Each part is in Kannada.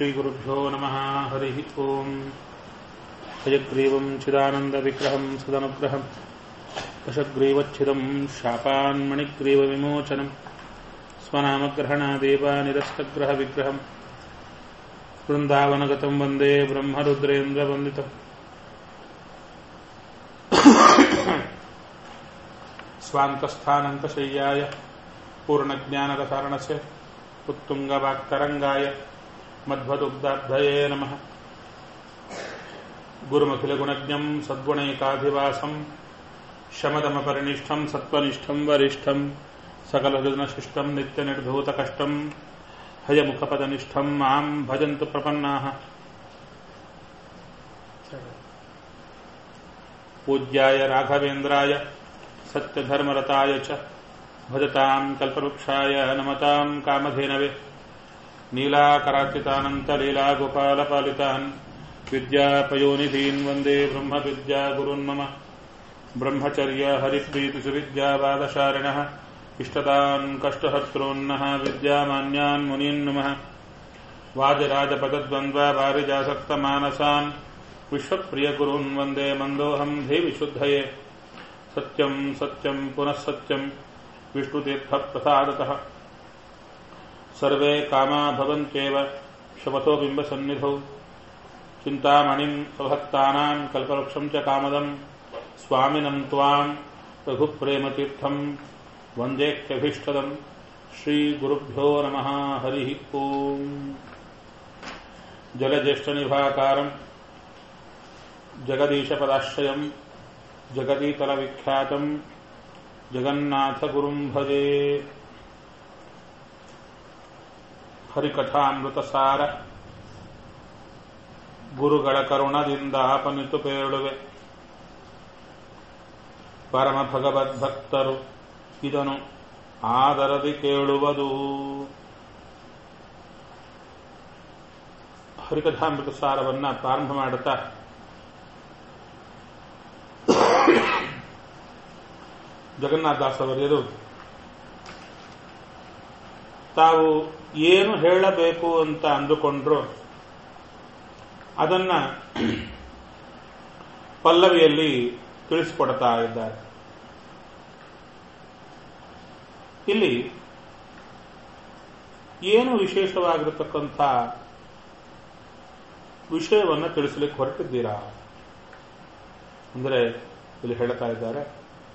श्रीगुरुभ्यो नमः हरिः ओम् हयग्रीवम् चिदानन्दविग्रहम् सदनुग्रहम् दशग्रीवच्छिदम् शापान्मणिग्रीवविमोचनम् स्वनामग्रहणादेव निरस्तग्रहविग्रहम् वृन्दावनगतम् वन्दे ब्रह्मरुद्रेन्द्रवन्दितम् स्वान्तस्थानन्तशय्याय पूर्णज्ञानरसारणस्य उत्तुङ्गवाक्तरङ्गाय मध्वदुग्धाब्धये नमः गुरुमखिलगुणज्ञम् सद्गुणैकाधिवासम् शमदमपरिनिष्ठम् सत्त्वनिष्ठम् वरिष्ठम् सकलजुनशिष्टम् नित्यनिर्धूतकष्टम् हयमुखपदनिष्ठम् माम् भजन्तु प्रपन्नाः पूज्याय राघवेन्द्राय सत्यधर्मरताय च भजताम् कल्पवृक्षाय नमताम् कामधेनवे नीलाकरार्चितानन्तलीलागोपालपालितान् विद्यापयोनिधीन् वन्दे ब्रह्मविद्यागुरुन् मम ब्रह्मचर्य हरिप्रीतिसुविद्यावादशारिणः इष्टदान् कष्टहर्तॄन्नः विद्यामान्यान् मुनीन् नमः वाजराजपदद्वन्द्ववारिजासक्तमानसान् विश्वप्रियगुरून् वन्दे मन्दोऽहम् देविशुद्धये सत्यम् सत्यम् पुनः सत्यम् विष्णुतीर्थप्रसादतः सर्वे कामा भवन्त्येव शपथो बिम्बसन्निधौ चिन्तामणिम् स्वभक्तानाम् कल्पवृक्षम् च कामदम् स्वामिनम् त्वाम् रघुप्रेमतीर्थम् वन्देत्यभीष्टदम् श्रीगुरुभ्यो नमः हरिः ओम् जलज्येष्ठनिभाकारम् जगदीशपदाश्रयम् जगदीतलविख्यातम् जगन्नाथगुरुम् भजे ಹರಿಕಥಾಮೃತಸಾರ ಗುರುಗಳ ಕರುಣದಿಂದ ಆಪನಿತು ಪೇಳುವೆ ಪರಮ ಭಗವದ್ಭಕ್ತರು ಇದನು ಆದರದಿ ಕೇಳುವುದು ಹರಿಕಥಾಮೃತ ಸಾರವನ್ನ ಪ್ರಾರಂಭ ಮಾಡುತ್ತಾ ಜಗನ್ನಾಥದಾಸವರ್ಯರು ತಾವು ಏನು ಹೇಳಬೇಕು ಅಂತ ಅಂದುಕೊಂಡ್ರು ಅದನ್ನ ಪಲ್ಲವಿಯಲ್ಲಿ ತಿಳಿಸಿಕೊಡ್ತಾ ಇದ್ದಾರೆ ಇಲ್ಲಿ ಏನು ವಿಶೇಷವಾಗಿರತಕ್ಕಂಥ ವಿಷಯವನ್ನು ತಿಳಿಸಲಿಕ್ಕೆ ಹೊರಟಿದ್ದೀರಾ ಅಂದರೆ ಇಲ್ಲಿ ಹೇಳ್ತಾ ಇದ್ದಾರೆ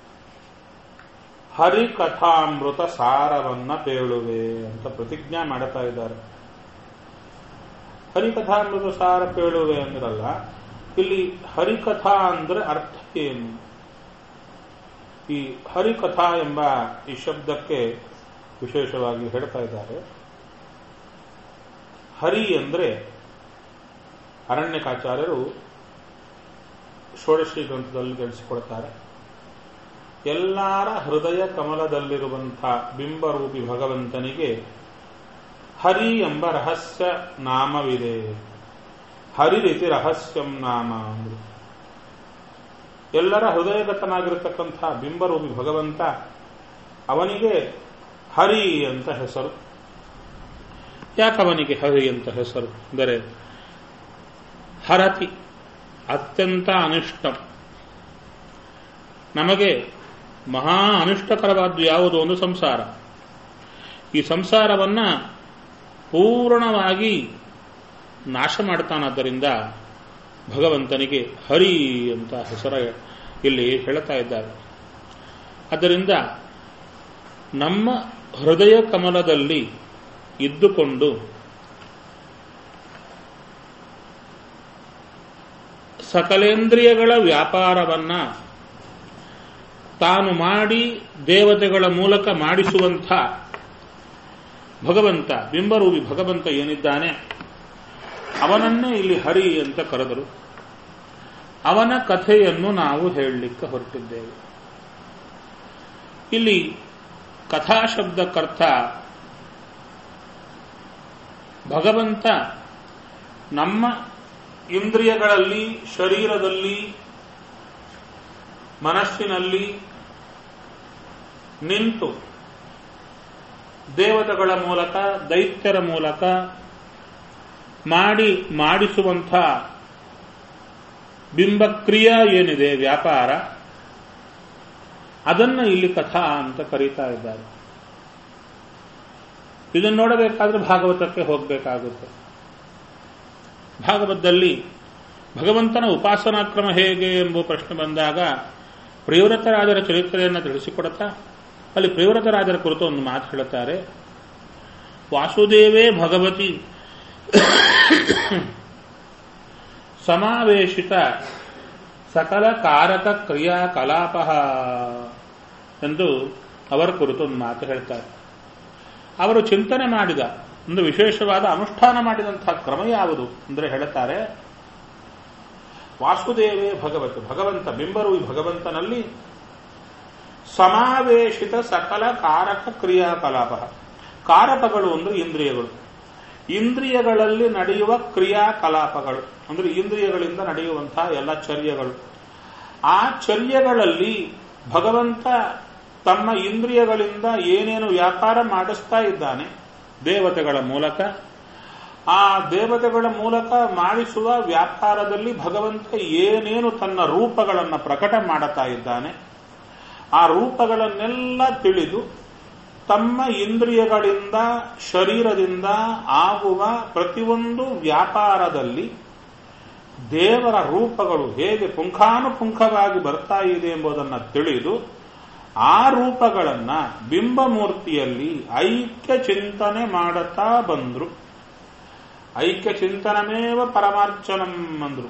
ಹರಿಕಥಾಮೃತ ಸಾರವನ್ನ ಪೇಳುವೆ ಅಂತ ಪ್ರತಿಜ್ಞಾ ಮಾಡುತ್ತಾ ಇದ್ದಾರೆ ಹರಿಕಥಾಮೃತ ಸಾರ ಪೇಳುವೆ ಅಂದ್ರಲ್ಲ ಇಲ್ಲಿ ಹರಿಕಥಾ ಅಂದ್ರೆ ಅರ್ಥ ಏನು ಈ ಹರಿಕಥಾ ಎಂಬ ಈ ಶಬ್ದಕ್ಕೆ ವಿಶೇಷವಾಗಿ ಹೇಳ್ತಾ ಇದ್ದಾರೆ ಹರಿ ಅಂದ್ರೆ ಅರಣ್ಯಕಾಚಾರ್ಯರು ಷೋಡಶಿ ಗ್ರಂಥದಲ್ಲಿ ತಿಳಿಸಿಕೊಡ್ತಾರೆ ಎಲ್ಲರ ಹೃದಯ ಕಮಲದಲ್ಲಿರುವಂತಹ ಬಿಂಬರೂಪಿ ಭಗವಂತನಿಗೆ ಹರಿ ಎಂಬ ರಹಸ್ಯ ನಾಮವಿದೆ ಹರಿ ರೀತಿ ರಹಸ್ಯಂ ನಾಮ ಅಂದ್ರು ಎಲ್ಲರ ಹೃದಯಗತನಾಗಿರತಕ್ಕಂಥ ಬಿಂಬರೂಪಿ ಭಗವಂತ ಅವನಿಗೆ ಹರಿ ಅಂತ ಹೆಸರು ಯಾಕವನಿಗೆ ಹರಿ ಅಂತ ಹೆಸರು ಅಂದರೆ ಹರತಿ ಅತ್ಯಂತ ಅನಿಷ್ಟ ನಮಗೆ ಮಹಾ ಅನಿಷ್ಟಕರವಾದ್ದು ಯಾವುದು ಒಂದು ಸಂಸಾರ ಈ ಸಂಸಾರವನ್ನ ಪೂರ್ಣವಾಗಿ ನಾಶ ಮಾಡ್ತಾನಾದ್ದರಿಂದ ಭಗವಂತನಿಗೆ ಹರಿ ಅಂತ ಹೆಸರ ಇಲ್ಲಿ ಹೇಳ್ತಾ ಇದ್ದಾರೆ ಆದ್ದರಿಂದ ನಮ್ಮ ಹೃದಯ ಕಮಲದಲ್ಲಿ ಇದ್ದುಕೊಂಡು ಸಕಲೇಂದ್ರಿಯಗಳ ವ್ಯಾಪಾರವನ್ನ ತಾನು ಮಾಡಿ ದೇವತೆಗಳ ಮೂಲಕ ಮಾಡಿಸುವಂಥ ಭಗವಂತ ಬಿಂಬರೂಪಿ ಭಗವಂತ ಏನಿದ್ದಾನೆ ಅವನನ್ನೇ ಇಲ್ಲಿ ಹರಿ ಅಂತ ಕರೆದರು ಅವನ ಕಥೆಯನ್ನು ನಾವು ಹೇಳಲಿಕ್ಕೆ ಹೊರಟಿದ್ದೇವೆ ಇಲ್ಲಿ ಕಥಾಶಬ್ದಕ್ಕರ್ಥ ಭಗವಂತ ನಮ್ಮ ಇಂದ್ರಿಯಗಳಲ್ಲಿ ಶರೀರದಲ್ಲಿ ಮನಸ್ಸಿನಲ್ಲಿ ನಿಂತು ದೇವತೆಗಳ ಮೂಲಕ ದೈತ್ಯರ ಮೂಲಕ ಮಾಡಿ ಮಾಡಿಸುವಂಥ ಬಿಂಬಕ್ರಿಯೆ ಏನಿದೆ ವ್ಯಾಪಾರ ಅದನ್ನ ಇಲ್ಲಿ ಕಥಾ ಅಂತ ಕರೀತಾ ಇದ್ದಾರೆ ಇದನ್ನು ನೋಡಬೇಕಾದ್ರೆ ಭಾಗವತಕ್ಕೆ ಹೋಗಬೇಕಾಗುತ್ತೆ ಭಾಗವತದಲ್ಲಿ ಭಗವಂತನ ಉಪಾಸನಾ ಕ್ರಮ ಹೇಗೆ ಎಂಬ ಪ್ರಶ್ನೆ ಬಂದಾಗ ಪ್ರಿಯವ್ರತರಾಜರ ಚರಿತ್ರೆಯನ್ನು ತಿಳಿಸಿಕೊಡುತ್ತಾ ಅಲ್ಲಿ ಪ್ರಿಯವ್ರತರಾಜರ ಕುರಿತು ಒಂದು ಮಾತು ಹೇಳುತ್ತಾರೆ ವಾಸುದೇವೇ ಭಗವತಿ ಸಮಾವೇಶಿತ ಸಕಲ ಕಾರಕ ಕ್ರಿಯಾಕಲಾಪ ಎಂದು ಅವರ ಕುರಿತು ಒಂದು ಮಾತು ಹೇಳ್ತಾರೆ ಅವರು ಚಿಂತನೆ ಮಾಡಿದ ಒಂದು ವಿಶೇಷವಾದ ಅನುಷ್ಠಾನ ಮಾಡಿದಂತಹ ಕ್ರಮ ಯಾವುದು ಅಂದರೆ ಹೇಳುತ್ತಾರೆ ವಾಸುದೇವೇ ಭಗವತ್ ಭಗವಂತ ಬಿಂಬರು ಭಗವಂತನಲ್ಲಿ ಸಮಾವೇಶಿತ ಸಕಲ ಕಾರಕ ಕ್ರಿಯಾಕಲಾಪ ಕಾರಕಗಳು ಅಂದ್ರೆ ಇಂದ್ರಿಯಗಳು ಇಂದ್ರಿಯಗಳಲ್ಲಿ ನಡೆಯುವ ಕ್ರಿಯಾಕಲಾಪಗಳು ಅಂದ್ರೆ ಇಂದ್ರಿಯಗಳಿಂದ ನಡೆಯುವಂತಹ ಎಲ್ಲ ಚರ್ಯಗಳು ಆ ಚರ್ಯಗಳಲ್ಲಿ ಭಗವಂತ ತಮ್ಮ ಇಂದ್ರಿಯಗಳಿಂದ ಏನೇನು ವ್ಯಾಪಾರ ಮಾಡಿಸ್ತಾ ಇದ್ದಾನೆ ದೇವತೆಗಳ ಮೂಲಕ ಆ ದೇವತೆಗಳ ಮೂಲಕ ಮಾಡಿಸುವ ವ್ಯಾಪಾರದಲ್ಲಿ ಭಗವಂತ ಏನೇನು ತನ್ನ ರೂಪಗಳನ್ನು ಪ್ರಕಟ ಮಾಡುತ್ತಾ ಇದ್ದಾನೆ ಆ ರೂಪಗಳನ್ನೆಲ್ಲ ತಿಳಿದು ತಮ್ಮ ಇಂದ್ರಿಯಗಳಿಂದ ಶರೀರದಿಂದ ಆಗುವ ಪ್ರತಿಯೊಂದು ವ್ಯಾಪಾರದಲ್ಲಿ ದೇವರ ರೂಪಗಳು ಹೇಗೆ ಪುಂಖಾನುಪುಂಖವಾಗಿ ಬರ್ತಾ ಇದೆ ಎಂಬುದನ್ನು ತಿಳಿದು ಆ ರೂಪಗಳನ್ನ ಬಿಂಬಮೂರ್ತಿಯಲ್ಲಿ ಐಕ್ಯ ಚಿಂತನೆ ಮಾಡುತ್ತಾ ಬಂದ್ರು ಐಕ್ಯ ಚಿಂತನಮೇವ ಪರಮಾರ್ಚನಂ ಅಂದ್ರು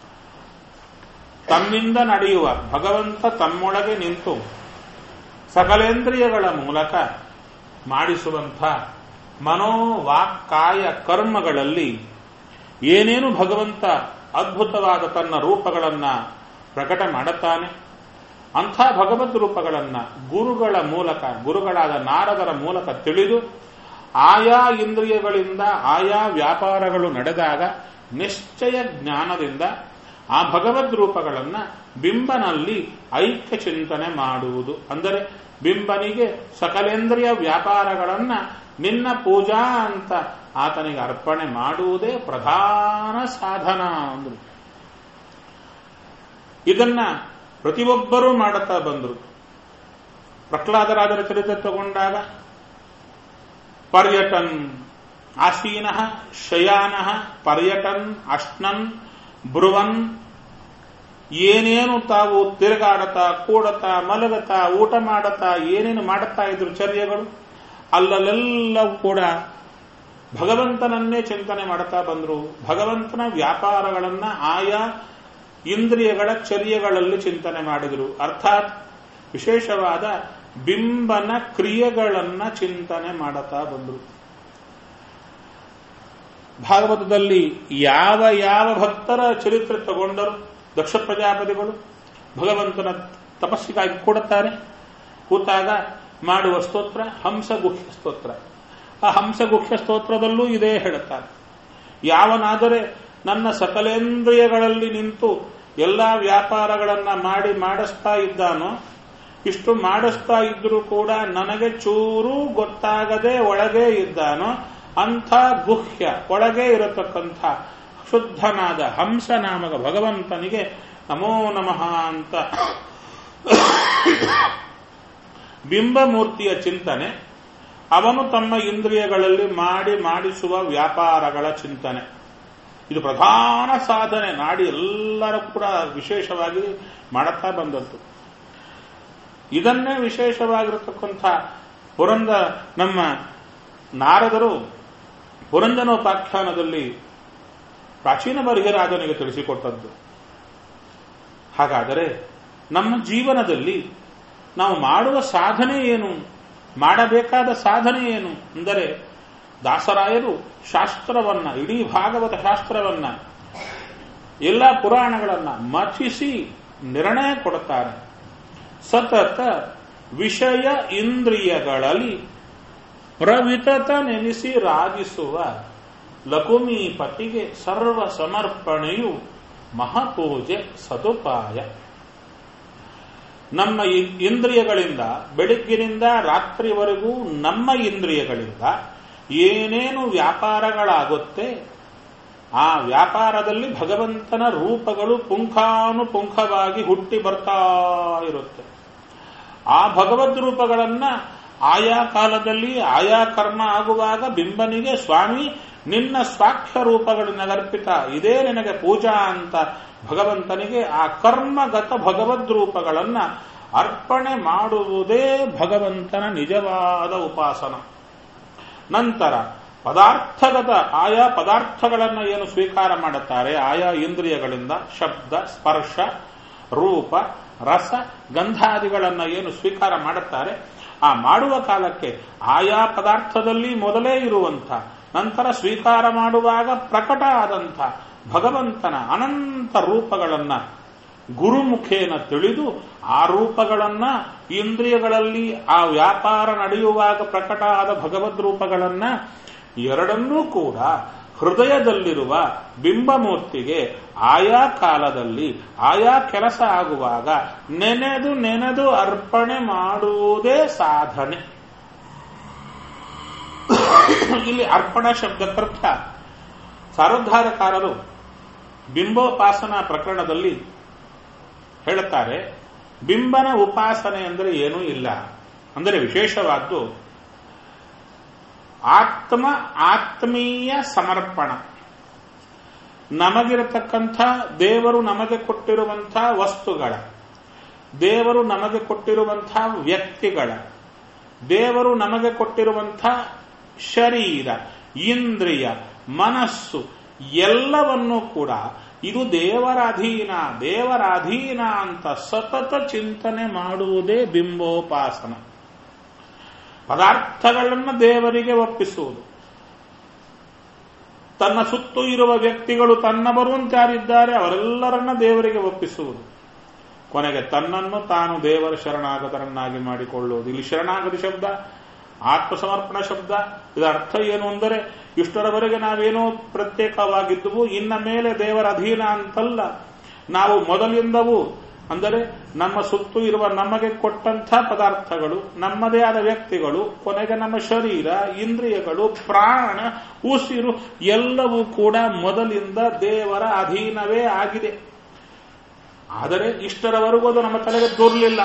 ತಮ್ಮಿಂದ ನಡೆಯುವ ಭಗವಂತ ತಮ್ಮೊಳಗೆ ನಿಂತು ಸಕಲೇಂದ್ರಿಯಗಳ ಮೂಲಕ ಮಾಡಿಸುವಂಥ ಮನೋವಾಕ್ಕಾಯ ಕರ್ಮಗಳಲ್ಲಿ ಏನೇನು ಭಗವಂತ ಅದ್ಭುತವಾದ ತನ್ನ ರೂಪಗಳನ್ನ ಪ್ರಕಟ ಮಾಡುತ್ತಾನೆ ಅಂಥ ಭಗವದ್ ರೂಪಗಳನ್ನ ಗುರುಗಳ ಮೂಲಕ ಗುರುಗಳಾದ ನಾರದರ ಮೂಲಕ ತಿಳಿದು ಆಯಾ ಇಂದ್ರಿಯಗಳಿಂದ ಆಯಾ ವ್ಯಾಪಾರಗಳು ನಡೆದಾಗ ನಿಶ್ಚಯ ಜ್ಞಾನದಿಂದ ಆ ಭಗವದ್ ರೂಪಗಳನ್ನ ಬಿಂಬನಲ್ಲಿ ಐಕ್ಯ ಚಿಂತನೆ ಮಾಡುವುದು ಅಂದರೆ ಬಿಂಬನಿಗೆ ಸಕಲೇಂದ್ರಿಯ ವ್ಯಾಪಾರಗಳನ್ನ ನಿನ್ನ ಪೂಜಾ ಅಂತ ಆತನಿಗೆ ಅರ್ಪಣೆ ಮಾಡುವುದೇ ಪ್ರಧಾನ ಸಾಧನ ಅಂದ್ರು ಇದನ್ನ ಪ್ರತಿಯೊಬ್ಬರೂ ಮಾಡುತ್ತಾ ಬಂದರು ಪ್ರಹ್ಲಾದರಾಜರ ಚರಿತ್ರೆ ತಗೊಂಡಾಗ ಪರ್ಯಟನ್ ಆಸೀನ ಶಯಾನ ಪರ್ಯಟನ್ ಅಶ್ನನ್ ಬ್ರುವನ್ ಏನೇನು ತಾವು ತಿರುಗಾಡತಾ ಕೂಡತಾ ಮಲಗತಾ ಊಟ ಮಾಡತಾ ಏನೇನು ಮಾಡುತ್ತಾ ಇದ್ರು ಚರ್ಯಗಳು ಅಲ್ಲಲ್ಲೆಲ್ಲವೂ ಕೂಡ ಭಗವಂತನನ್ನೇ ಚಿಂತನೆ ಮಾಡುತ್ತಾ ಬಂದರು ಭಗವಂತನ ವ್ಯಾಪಾರಗಳನ್ನ ಆಯಾ ಇಂದ್ರಿಯಗಳ ಚರ್ಯಗಳಲ್ಲಿ ಚಿಂತನೆ ಮಾಡಿದರು ಅರ್ಥಾತ್ ವಿಶೇಷವಾದ ಬಿಂಬನ ಕ್ರಿಯೆಗಳನ್ನ ಚಿಂತನೆ ಮಾಡುತ್ತಾ ಬಂದರು ಭಾಗವತದಲ್ಲಿ ಯಾವ ಯಾವ ಭಕ್ತರ ಚರಿತ್ರೆ ತಗೊಂಡರು ದಕ್ಷ ಪ್ರಜಾಪತಿಗಳು ಭಗವಂತನ ತಪಸ್ಸಿಗಾಗಿ ಕೊಡುತ್ತಾರೆ ಕೂತಾಗ ಮಾಡುವ ಸ್ತೋತ್ರ ಹಂಸಗುಹ್ಯ ಸ್ತೋತ್ರ ಆ ಹಂಸಗುಹ್ಯ ಸ್ತೋತ್ರದಲ್ಲೂ ಇದೇ ಹೇಳುತ್ತಾರೆ ಯಾವನಾದರೆ ನನ್ನ ಸಕಲೇಂದ್ರಿಯಗಳಲ್ಲಿ ನಿಂತು ಎಲ್ಲಾ ವ್ಯಾಪಾರಗಳನ್ನ ಮಾಡಿ ಮಾಡಿಸ್ತಾ ಇದ್ದಾನೋ ಇಷ್ಟು ಮಾಡಿಸ್ತಾ ಇದ್ರೂ ಕೂಡ ನನಗೆ ಚೂರು ಗೊತ್ತಾಗದೆ ಒಳಗೆ ಇದ್ದಾನೋ ಅಂಥ ಗುಹ್ಯ ಒಳಗೆ ಇರತಕ್ಕಂಥ ಶುದ್ಧನಾದ ಹಂಸನಾಮಕ ಭಗವಂತನಿಗೆ ನಮೋ ನಮಃ ಅಂತ ಬಿಂಬಮೂರ್ತಿಯ ಚಿಂತನೆ ಅವನು ತಮ್ಮ ಇಂದ್ರಿಯಗಳಲ್ಲಿ ಮಾಡಿ ಮಾಡಿಸುವ ವ್ಯಾಪಾರಗಳ ಚಿಂತನೆ ಇದು ಪ್ರಧಾನ ಸಾಧನೆ ನಾಡಿ ಎಲ್ಲರೂ ಕೂಡ ವಿಶೇಷವಾಗಿ ಮಾಡುತ್ತಾ ಬಂದದ್ದು ಇದನ್ನೇ ವಿಶೇಷವಾಗಿರತಕ್ಕಂಥ ಪುರಂದ ನಮ್ಮ ನಾರದರು ಪುರಂದನೋಪಾಖ್ಯಾನದಲ್ಲಿ ಪ್ರಾಚೀನ ಬರ್ಗರಾಜನಿಗೆ ತಿಳಿಸಿಕೊಟ್ಟದ್ದು ಹಾಗಾದರೆ ನಮ್ಮ ಜೀವನದಲ್ಲಿ ನಾವು ಮಾಡುವ ಸಾಧನೆ ಏನು ಮಾಡಬೇಕಾದ ಸಾಧನೆ ಏನು ಅಂದರೆ ದಾಸರಾಯರು ಶಾಸ್ತ್ರವನ್ನ ಇಡೀ ಭಾಗವತ ಶಾಸ್ತ್ರವನ್ನ ಎಲ್ಲ ಪುರಾಣಗಳನ್ನ ಮಥಿಸಿ ನಿರ್ಣಯ ಕೊಡುತ್ತಾರೆ ಸತತ ವಿಷಯ ಇಂದ್ರಿಯಗಳಲ್ಲಿ ಪ್ರವಿತತ ನೆನೆಸಿ ರಾಜಿಸುವ ಲಕುಮೀಪತಿಗೆ ಸರ್ವ ಸಮರ್ಪಣೆಯು ಮಹಾಪೂಜೆ ಸದುಪಾಯ ನಮ್ಮ ಇಂದ್ರಿಯಗಳಿಂದ ಬೆಳಗ್ಗಿನಿಂದ ರಾತ್ರಿವರೆಗೂ ನಮ್ಮ ಇಂದ್ರಿಯಗಳಿಂದ ಏನೇನು ವ್ಯಾಪಾರಗಳಾಗುತ್ತೆ ಆ ವ್ಯಾಪಾರದಲ್ಲಿ ಭಗವಂತನ ರೂಪಗಳು ಪುಂಖಾನುಪುಂಖವಾಗಿ ಹುಟ್ಟಿ ಬರ್ತಾ ಇರುತ್ತೆ ಆ ಭಗವದ್ ರೂಪಗಳನ್ನ ಆಯಾ ಕಾಲದಲ್ಲಿ ಆಯಾ ಕರ್ಮ ಆಗುವಾಗ ಬಿಂಬನಿಗೆ ಸ್ವಾಮಿ ನಿನ್ನ ಸ್ವಾಖ್ಯ ರೂಪಗಳು ನಗರ್ಪಿತ ಇದೇ ನಿನಗೆ ಪೂಜಾ ಅಂತ ಭಗವಂತನಿಗೆ ಆ ಕರ್ಮಗತ ಭಗವದ್ ರೂಪಗಳನ್ನ ಅರ್ಪಣೆ ಮಾಡುವುದೇ ಭಗವಂತನ ನಿಜವಾದ ಉಪಾಸನ ನಂತರ ಪದಾರ್ಥಗತ ಆಯಾ ಪದಾರ್ಥಗಳನ್ನು ಏನು ಸ್ವೀಕಾರ ಮಾಡುತ್ತಾರೆ ಆಯಾ ಇಂದ್ರಿಯಗಳಿಂದ ಶಬ್ದ ಸ್ಪರ್ಶ ರೂಪ ರಸ ಗಂಧಾದಿಗಳನ್ನು ಏನು ಸ್ವೀಕಾರ ಮಾಡುತ್ತಾರೆ ಆ ಮಾಡುವ ಕಾಲಕ್ಕೆ ಆಯಾ ಪದಾರ್ಥದಲ್ಲಿ ಮೊದಲೇ ಇರುವಂಥ ನಂತರ ಸ್ವೀಕಾರ ಮಾಡುವಾಗ ಪ್ರಕಟ ಆದಂಥ ಭಗವಂತನ ಅನಂತ ರೂಪಗಳನ್ನ ಗುರುಮುಖೇನ ತಿಳಿದು ಆ ರೂಪಗಳನ್ನ ಇಂದ್ರಿಯಗಳಲ್ಲಿ ಆ ವ್ಯಾಪಾರ ನಡೆಯುವಾಗ ಪ್ರಕಟ ಆದ ಭಗವದ್ ರೂಪಗಳನ್ನ ಎರಡನ್ನೂ ಕೂಡ ಹೃದಯದಲ್ಲಿರುವ ಬಿಂಬಮೂರ್ತಿಗೆ ಆಯಾ ಕಾಲದಲ್ಲಿ ಆಯಾ ಕೆಲಸ ಆಗುವಾಗ ನೆನೆದು ನೆನೆದು ಅರ್ಪಣೆ ಮಾಡುವುದೇ ಸಾಧನೆ ಇಲ್ಲಿ ಅರ್ಪಣಾ ಶಬ್ದಕ್ಕರ್ಥ ಸಾರೋದ್ಧಾರಕಾರರು ಬಿಂಬೋಪಾಸನ ಪ್ರಕರಣದಲ್ಲಿ ಹೇಳುತ್ತಾರೆ ಬಿಂಬನ ಉಪಾಸನೆ ಅಂದರೆ ಏನೂ ಇಲ್ಲ ಅಂದರೆ ವಿಶೇಷವಾದ್ದು ಆತ್ಮ ಆತ್ಮೀಯ ಸಮರ್ಪಣ ನಮಗಿರತಕ್ಕಂಥ ದೇವರು ನಮಗೆ ಕೊಟ್ಟಿರುವಂಥ ವಸ್ತುಗಳ ದೇವರು ನಮಗೆ ಕೊಟ್ಟಿರುವಂಥ ವ್ಯಕ್ತಿಗಳ ದೇವರು ನಮಗೆ ಕೊಟ್ಟಿರುವಂಥ ಶರೀರ ಇಂದ್ರಿಯ ಮನಸ್ಸು ಎಲ್ಲವನ್ನೂ ಕೂಡ ಇದು ದೇವರ ಅಧೀನ ದೇವರ ಅಧೀನ ಅಂತ ಸತತ ಚಿಂತನೆ ಮಾಡುವುದೇ ಬಿಂಬೋಪಾಸನ ಪದಾರ್ಥಗಳನ್ನು ದೇವರಿಗೆ ಒಪ್ಪಿಸುವುದು ತನ್ನ ಸುತ್ತು ಇರುವ ವ್ಯಕ್ತಿಗಳು ತನ್ನವರು ಅಂತ ಯಾರಿದ್ದಾರೆ ಅವರೆಲ್ಲರನ್ನ ದೇವರಿಗೆ ಒಪ್ಪಿಸುವುದು ಕೊನೆಗೆ ತನ್ನನ್ನು ತಾನು ದೇವರ ಶರಣಾಗತರನ್ನಾಗಿ ಮಾಡಿಕೊಳ್ಳುವುದು ಇಲ್ಲಿ ಶರಣಾಗತಿ ಶಬ್ದ ಆತ್ಮಸಮರ್ಪಣ ಶಬ್ದ ಇದರ ಅರ್ಥ ಏನು ಅಂದರೆ ಇಷ್ಟರವರೆಗೆ ನಾವೇನೋ ಪ್ರತ್ಯೇಕವಾಗಿದ್ದುವು ಇನ್ನ ಮೇಲೆ ದೇವರ ಅಧೀನ ಅಂತಲ್ಲ ನಾವು ಮೊದಲಿಂದವೂ ಅಂದರೆ ನಮ್ಮ ಸುತ್ತು ಇರುವ ನಮಗೆ ಕೊಟ್ಟಂಥ ಪದಾರ್ಥಗಳು ನಮ್ಮದೇ ಆದ ವ್ಯಕ್ತಿಗಳು ಕೊನೆಗೆ ನಮ್ಮ ಶರೀರ ಇಂದ್ರಿಯಗಳು ಪ್ರಾಣ ಉಸಿರು ಎಲ್ಲವೂ ಕೂಡ ಮೊದಲಿಂದ ದೇವರ ಅಧೀನವೇ ಆಗಿದೆ ಆದರೆ ಇಷ್ಟರವರೆಗೂ ಅದು ನಮ್ಮ ತಲೆಗೆ ತೋರ್ಲಿಲ್ಲ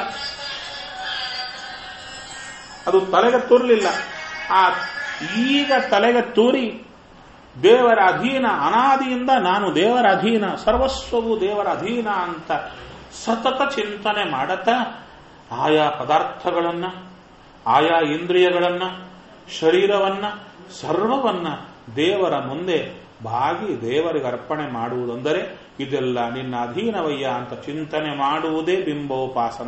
ಅದು ತಲೆಗೆ ತೋರ್ಲಿಲ್ಲ ಆ ಈಗ ತಲೆಗೆ ತೂರಿ ದೇವರ ಅಧೀನ ಅನಾದಿಯಿಂದ ನಾನು ದೇವರ ಅಧೀನ ಸರ್ವಸ್ವವು ದೇವರ ಅಧೀನ ಅಂತ ಸತತ ಚಿಂತನೆ ಮಾಡತಾ ಆಯಾ ಪದಾರ್ಥಗಳನ್ನ ಆಯಾ ಇಂದ್ರಿಯಗಳನ್ನ ಶರೀರವನ್ನ ಸರ್ವವನ್ನ ದೇವರ ಮುಂದೆ ಬಾಗಿ ದೇವರಿಗೆ ಅರ್ಪಣೆ ಮಾಡುವುದೆಂದರೆ ಇದೆಲ್ಲ ನಿನ್ನ ಅಧೀನವಯ್ಯ ಅಂತ ಚಿಂತನೆ ಮಾಡುವುದೇ ಬಿಂಬೋಪಾಸನ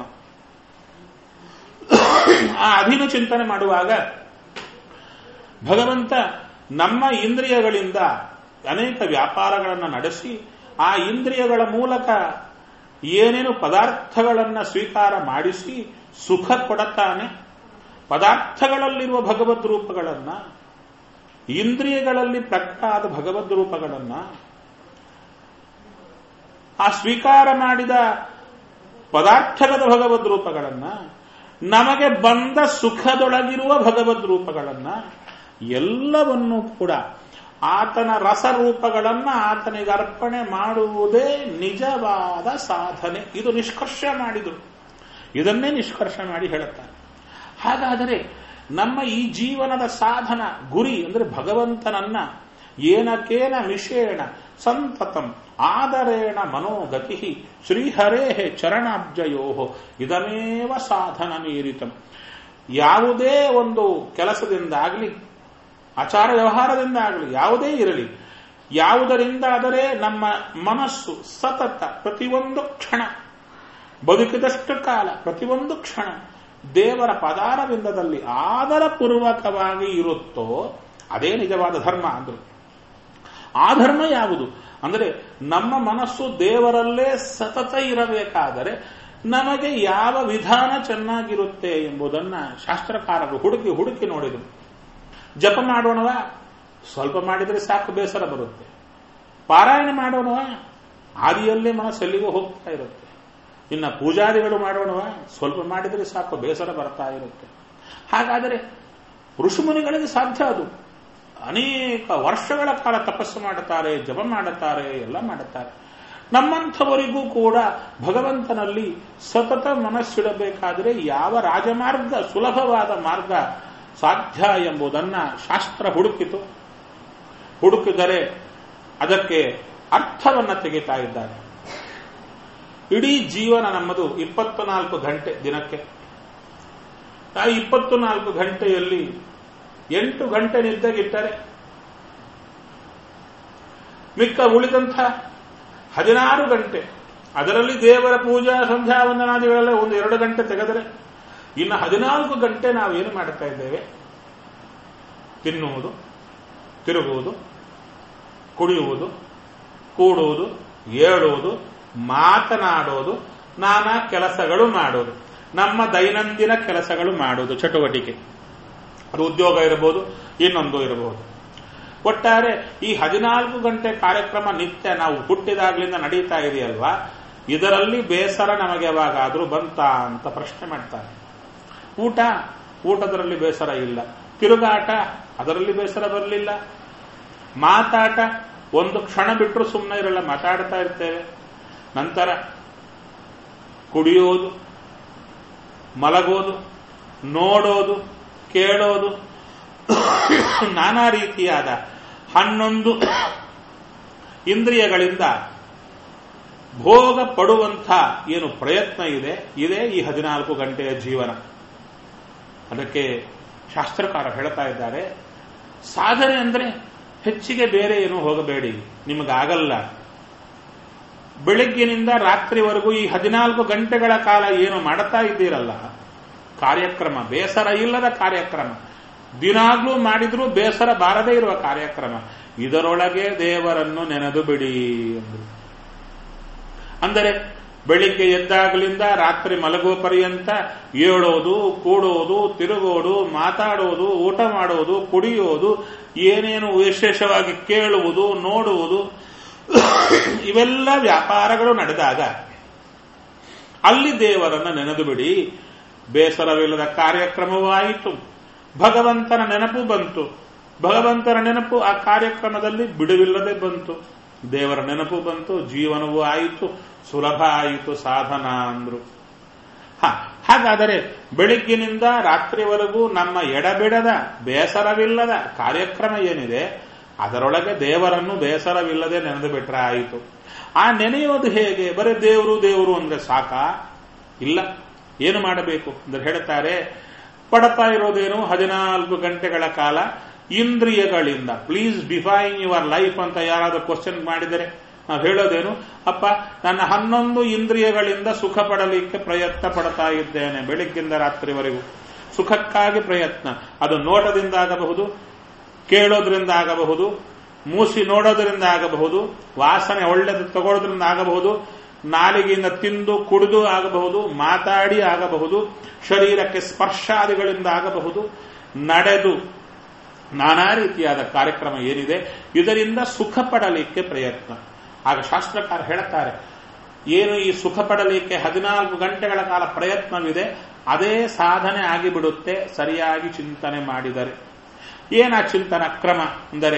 ಆ ಅಧೀನ ಚಿಂತನೆ ಮಾಡುವಾಗ ಭಗವಂತ ನಮ್ಮ ಇಂದ್ರಿಯಗಳಿಂದ ಅನೇಕ ವ್ಯಾಪಾರಗಳನ್ನು ನಡೆಸಿ ಆ ಇಂದ್ರಿಯಗಳ ಮೂಲಕ ಏನೇನು ಪದಾರ್ಥಗಳನ್ನು ಸ್ವೀಕಾರ ಮಾಡಿಸಿ ಸುಖ ಕೊಡತಾನೆ ಪದಾರ್ಥಗಳಲ್ಲಿರುವ ಭಗವದ್ ರೂಪಗಳನ್ನ ಇಂದ್ರಿಯಗಳಲ್ಲಿ ಪ್ರಕಟ ಆದ ಭಗವದ್ ರೂಪಗಳನ್ನ ಆ ಸ್ವೀಕಾರ ಮಾಡಿದ ಪದಾರ್ಥಗದ ಭಗವದ್ ರೂಪಗಳನ್ನ ನಮಗೆ ಬಂದ ಸುಖದೊಳಗಿರುವ ಭಗವದ್ ರೂಪಗಳನ್ನ ಎಲ್ಲವನ್ನೂ ಕೂಡ ಆತನ ರಸರೂಪಗಳನ್ನ ಆತನಿಗೆ ಅರ್ಪಣೆ ಮಾಡುವುದೇ ನಿಜವಾದ ಸಾಧನೆ ಇದು ನಿಷ್ಕರ್ಷ ಮಾಡಿದರು ಇದನ್ನೇ ನಿಷ್ಕರ್ಷ ಮಾಡಿ ಹೇಳುತ್ತಾರೆ ಹಾಗಾದರೆ ನಮ್ಮ ಈ ಜೀವನದ ಸಾಧನ ಗುರಿ ಅಂದರೆ ಭಗವಂತನನ್ನ ಏನಕೇನ ವಿಷೇಣ ಸಂತತಂ ಆದರೇಣ ಮನೋಗತಿ ಶ್ರೀಹರೇ ಚರಣಾಬ್ಜಯೋ ಇದಮೇವ ಸಾಧನ ಮೀರಿತಂ ಯಾವುದೇ ಒಂದು ಕೆಲಸದಿಂದಾಗಲಿ ಆಚಾರ ವ್ಯವಹಾರದಿಂದ ಆಗಲಿ ಯಾವುದೇ ಇರಲಿ ಯಾವುದರಿಂದಾದರೆ ನಮ್ಮ ಮನಸ್ಸು ಸತತ ಪ್ರತಿಯೊಂದು ಕ್ಷಣ ಬದುಕಿದಷ್ಟು ಕಾಲ ಪ್ರತಿಯೊಂದು ಕ್ಷಣ ದೇವರ ಪದಾರವಿಂದದಲ್ಲಿ ಆದರಪೂರ್ವಕವಾಗಿ ಇರುತ್ತೋ ಅದೇ ನಿಜವಾದ ಧರ್ಮ ಅಂದ್ರು ಆ ಧರ್ಮ ಯಾವುದು ಅಂದರೆ ನಮ್ಮ ಮನಸ್ಸು ದೇವರಲ್ಲೇ ಸತತ ಇರಬೇಕಾದರೆ ನಮಗೆ ಯಾವ ವಿಧಾನ ಚೆನ್ನಾಗಿರುತ್ತೆ ಎಂಬುದನ್ನ ಶಾಸ್ತ್ರಕಾರರು ಹುಡುಕಿ ಹುಡುಕಿ ನೋಡಿದರು ಜಪ ಮಾಡೋಣವ ಸ್ವಲ್ಪ ಮಾಡಿದರೆ ಸಾಕು ಬೇಸರ ಬರುತ್ತೆ ಪಾರಾಯಣ ಮಾಡೋಣವ ಆದಿಯಲ್ಲೇ ಮನಸ್ಸೆಲ್ಲಿಗೂ ಹೋಗ್ತಾ ಇರುತ್ತೆ ಇನ್ನು ಪೂಜಾದಿಗಳು ಮಾಡೋಣವ ಸ್ವಲ್ಪ ಮಾಡಿದರೆ ಸಾಕು ಬೇಸರ ಬರ್ತಾ ಇರುತ್ತೆ ಹಾಗಾದರೆ ಋಷಿಮುನಿಗಳಿಗೆ ಸಾಧ್ಯ ಅದು ಅನೇಕ ವರ್ಷಗಳ ಕಾಲ ತಪಸ್ಸು ಮಾಡುತ್ತಾರೆ ಜಪ ಮಾಡುತ್ತಾರೆ ಎಲ್ಲ ಮಾಡುತ್ತಾರೆ ನಮ್ಮಂಥವರಿಗೂ ಕೂಡ ಭಗವಂತನಲ್ಲಿ ಸತತ ಮನಸ್ಸಿಡಬೇಕಾದರೆ ಯಾವ ರಾಜಮಾರ್ಗ ಸುಲಭವಾದ ಮಾರ್ಗ ಸಾಧ್ಯ ಎಂಬುದನ್ನ ಶಾಸ್ತ್ರ ಹುಡುಕಿತು ಹುಡುಕಿದರೆ ಅದಕ್ಕೆ ಅರ್ಥವನ್ನ ತೆಗಿತಾ ಇದ್ದಾರೆ ಇಡೀ ಜೀವನ ನಮ್ಮದು ಇಪ್ಪತ್ತು ನಾಲ್ಕು ಗಂಟೆ ದಿನಕ್ಕೆ ಆ ಇಪ್ಪತ್ತು ನಾಲ್ಕು ಗಂಟೆಯಲ್ಲಿ ಎಂಟು ಗಂಟೆ ನಿದ್ದೆಗಿಟ್ಟರೆ ಮಿಕ್ಕ ಉಳಿದಂಥ ಹದಿನಾರು ಗಂಟೆ ಅದರಲ್ಲಿ ದೇವರ ಪೂಜಾ ಸಂಧ್ಯಾ ವಂದನಾದಿಗಳೆಲ್ಲ ಒಂದು ಎರಡು ಗಂಟೆ ತೆಗೆದರೆ ಇನ್ನು ಹದಿನಾಲ್ಕು ಗಂಟೆ ನಾವೇನು ಮಾಡುತ್ತಾ ಇದ್ದೇವೆ ತಿನ್ನುವುದು ತಿರುಗುವುದು ಕುಡಿಯುವುದು ಕೂಡುವುದು ಏಳುವುದು ಮಾತನಾಡೋದು ನಾನಾ ಕೆಲಸಗಳು ಮಾಡೋದು ನಮ್ಮ ದೈನಂದಿನ ಕೆಲಸಗಳು ಮಾಡೋದು ಚಟುವಟಿಕೆ ಅದು ಉದ್ಯೋಗ ಇರಬಹುದು ಇನ್ನೊಂದು ಇರಬಹುದು ಒಟ್ಟಾರೆ ಈ ಹದಿನಾಲ್ಕು ಗಂಟೆ ಕಾರ್ಯಕ್ರಮ ನಿತ್ಯ ನಾವು ಹುಟ್ಟಿದಾಗ್ಲಿಂದ ನಡೀತಾ ಇದೆಯಲ್ವಾ ಇದರಲ್ಲಿ ಬೇಸರ ನಮಗೆ ಯಾವಾಗಾದ್ರೂ ಬಂತ ಅಂತ ಪ್ರಶ್ನೆ ಮಾಡ್ತಾರೆ ಊಟ ಊಟದರಲ್ಲಿ ಬೇಸರ ಇಲ್ಲ ತಿರುಗಾಟ ಅದರಲ್ಲಿ ಬೇಸರ ಬರಲಿಲ್ಲ ಮಾತಾಟ ಒಂದು ಕ್ಷಣ ಬಿಟ್ಟರು ಸುಮ್ಮನೆ ಇರಲ್ಲ ಮಾತಾಡ್ತಾ ಇರ್ತೇವೆ ನಂತರ ಕುಡಿಯೋದು ಮಲಗೋದು ನೋಡೋದು ಕೇಳೋದು ನಾನಾ ರೀತಿಯಾದ ಹನ್ನೊಂದು ಇಂದ್ರಿಯಗಳಿಂದ ಭೋಗ ಪಡುವಂಥ ಏನು ಪ್ರಯತ್ನ ಇದೆ ಇದೇ ಈ ಹದಿನಾಲ್ಕು ಗಂಟೆಯ ಜೀವನ ಅದಕ್ಕೆ ಶಾಸ್ತ್ರಕಾರ ಹೇಳ್ತಾ ಇದ್ದಾರೆ ಸಾಧನೆ ಅಂದ್ರೆ ಹೆಚ್ಚಿಗೆ ಬೇರೆ ಏನು ಹೋಗಬೇಡಿ ನಿಮಗಾಗಲ್ಲ ಬೆಳಗ್ಗಿನಿಂದ ರಾತ್ರಿವರೆಗೂ ಈ ಹದಿನಾಲ್ಕು ಗಂಟೆಗಳ ಕಾಲ ಏನು ಮಾಡುತ್ತಾ ಇದ್ದೀರಲ್ಲ ಕಾರ್ಯಕ್ರಮ ಬೇಸರ ಇಲ್ಲದ ಕಾರ್ಯಕ್ರಮ ದಿನಾಗ್ಲೂ ಮಾಡಿದ್ರೂ ಬೇಸರ ಬಾರದೇ ಇರುವ ಕಾರ್ಯಕ್ರಮ ಇದರೊಳಗೆ ದೇವರನ್ನು ನೆನೆದು ಬಿಡಿ ಎಂದರು ಅಂದರೆ ಬೆಳಿಗ್ಗೆ ಎದ್ದಾಗಲಿಂದ ರಾತ್ರಿ ಮಲಗುವ ಪರ್ಯಂತ ಏಳೋದು ಕೂಡೋದು ತಿರುಗೋದು ಮಾತಾಡೋದು ಊಟ ಮಾಡೋದು ಕುಡಿಯೋದು ಏನೇನು ವಿಶೇಷವಾಗಿ ಕೇಳುವುದು ನೋಡುವುದು ಇವೆಲ್ಲ ವ್ಯಾಪಾರಗಳು ನಡೆದಾಗ ಅಲ್ಲಿ ದೇವರನ್ನ ನೆನೆದು ಬಿಡಿ ಬೇಸರವಿಲ್ಲದ ಕಾರ್ಯಕ್ರಮವೂ ಆಯಿತು ಭಗವಂತನ ನೆನಪು ಬಂತು ಭಗವಂತನ ನೆನಪು ಆ ಕಾರ್ಯಕ್ರಮದಲ್ಲಿ ಬಿಡುವಿಲ್ಲದೆ ಬಂತು ದೇವರ ನೆನಪು ಬಂತು ಜೀವನವೂ ಆಯಿತು ಸುಲಭ ಆಯಿತು ಸಾಧನ ಅಂದ್ರು ಹ ಹಾಗಾದರೆ ಬೆಳಿಗ್ಗಿನಿಂದ ರಾತ್ರಿವರೆಗೂ ನಮ್ಮ ಎಡಬಿಡದ ಬೇಸರವಿಲ್ಲದ ಕಾರ್ಯಕ್ರಮ ಏನಿದೆ ಅದರೊಳಗೆ ದೇವರನ್ನು ಬೇಸರವಿಲ್ಲದೆ ನೆನೆದು ಬಿಟ್ರೆ ಆಯಿತು ಆ ನೆನೆಯೋದು ಹೇಗೆ ಬರೀ ದೇವರು ದೇವರು ಅಂದ್ರೆ ಸಾಕ ಇಲ್ಲ ಏನು ಮಾಡಬೇಕು ಅಂದ್ರೆ ಹೇಳ್ತಾರೆ ಪಡ್ತಾ ಇರೋದೇನು ಹದಿನಾಲ್ಕು ಗಂಟೆಗಳ ಕಾಲ ಇಂದ್ರಿಯಗಳಿಂದ ಪ್ಲೀಸ್ ಡಿಫೈನ್ ಯುವರ್ ಲೈಫ್ ಅಂತ ಯಾರಾದ್ರೂ ಕ್ವಶನ್ ಮಾಡಿದರೆ ನಾವು ಹೇಳೋದೇನು ಅಪ್ಪ ನನ್ನ ಹನ್ನೊಂದು ಇಂದ್ರಿಯಗಳಿಂದ ಸುಖ ಪಡಲಿಕ್ಕೆ ಪ್ರಯತ್ನ ಪಡ್ತಾ ಇದ್ದೇನೆ ಬೆಳಿಗ್ಗಿಂದ ರಾತ್ರಿವರೆಗೂ ಸುಖಕ್ಕಾಗಿ ಪ್ರಯತ್ನ ಅದು ನೋಟದಿಂದ ಆಗಬಹುದು ಕೇಳೋದ್ರಿಂದ ಆಗಬಹುದು ಮೂಸಿ ನೋಡೋದ್ರಿಂದ ಆಗಬಹುದು ವಾಸನೆ ಒಳ್ಳೆದು ತಗೊಳ್ಳೋದ್ರಿಂದ ಆಗಬಹುದು ನಾಲಿಗೆಯಿಂದ ತಿಂದು ಕುಡಿದು ಆಗಬಹುದು ಮಾತಾಡಿ ಆಗಬಹುದು ಶರೀರಕ್ಕೆ ಸ್ಪರ್ಶಾದಿಗಳಿಂದ ಆಗಬಹುದು ನಡೆದು ನಾನಾ ರೀತಿಯಾದ ಕಾರ್ಯಕ್ರಮ ಏನಿದೆ ಇದರಿಂದ ಸುಖ ಪಡಲಿಕ್ಕೆ ಪ್ರಯತ್ನ ಆಗ ಶಾಸ್ತ್ರಕಾರ ಹೇಳುತ್ತಾರೆ ಏನು ಈ ಸುಖ ಪಡಲಿಕ್ಕೆ ಹದಿನಾಲ್ಕು ಗಂಟೆಗಳ ಕಾಲ ಪ್ರಯತ್ನವಿದೆ ಅದೇ ಸಾಧನೆ ಆಗಿಬಿಡುತ್ತೆ ಸರಿಯಾಗಿ ಚಿಂತನೆ ಮಾಡಿದರೆ ಏನ ಚಿಂತನ ಕ್ರಮ ಅಂದರೆ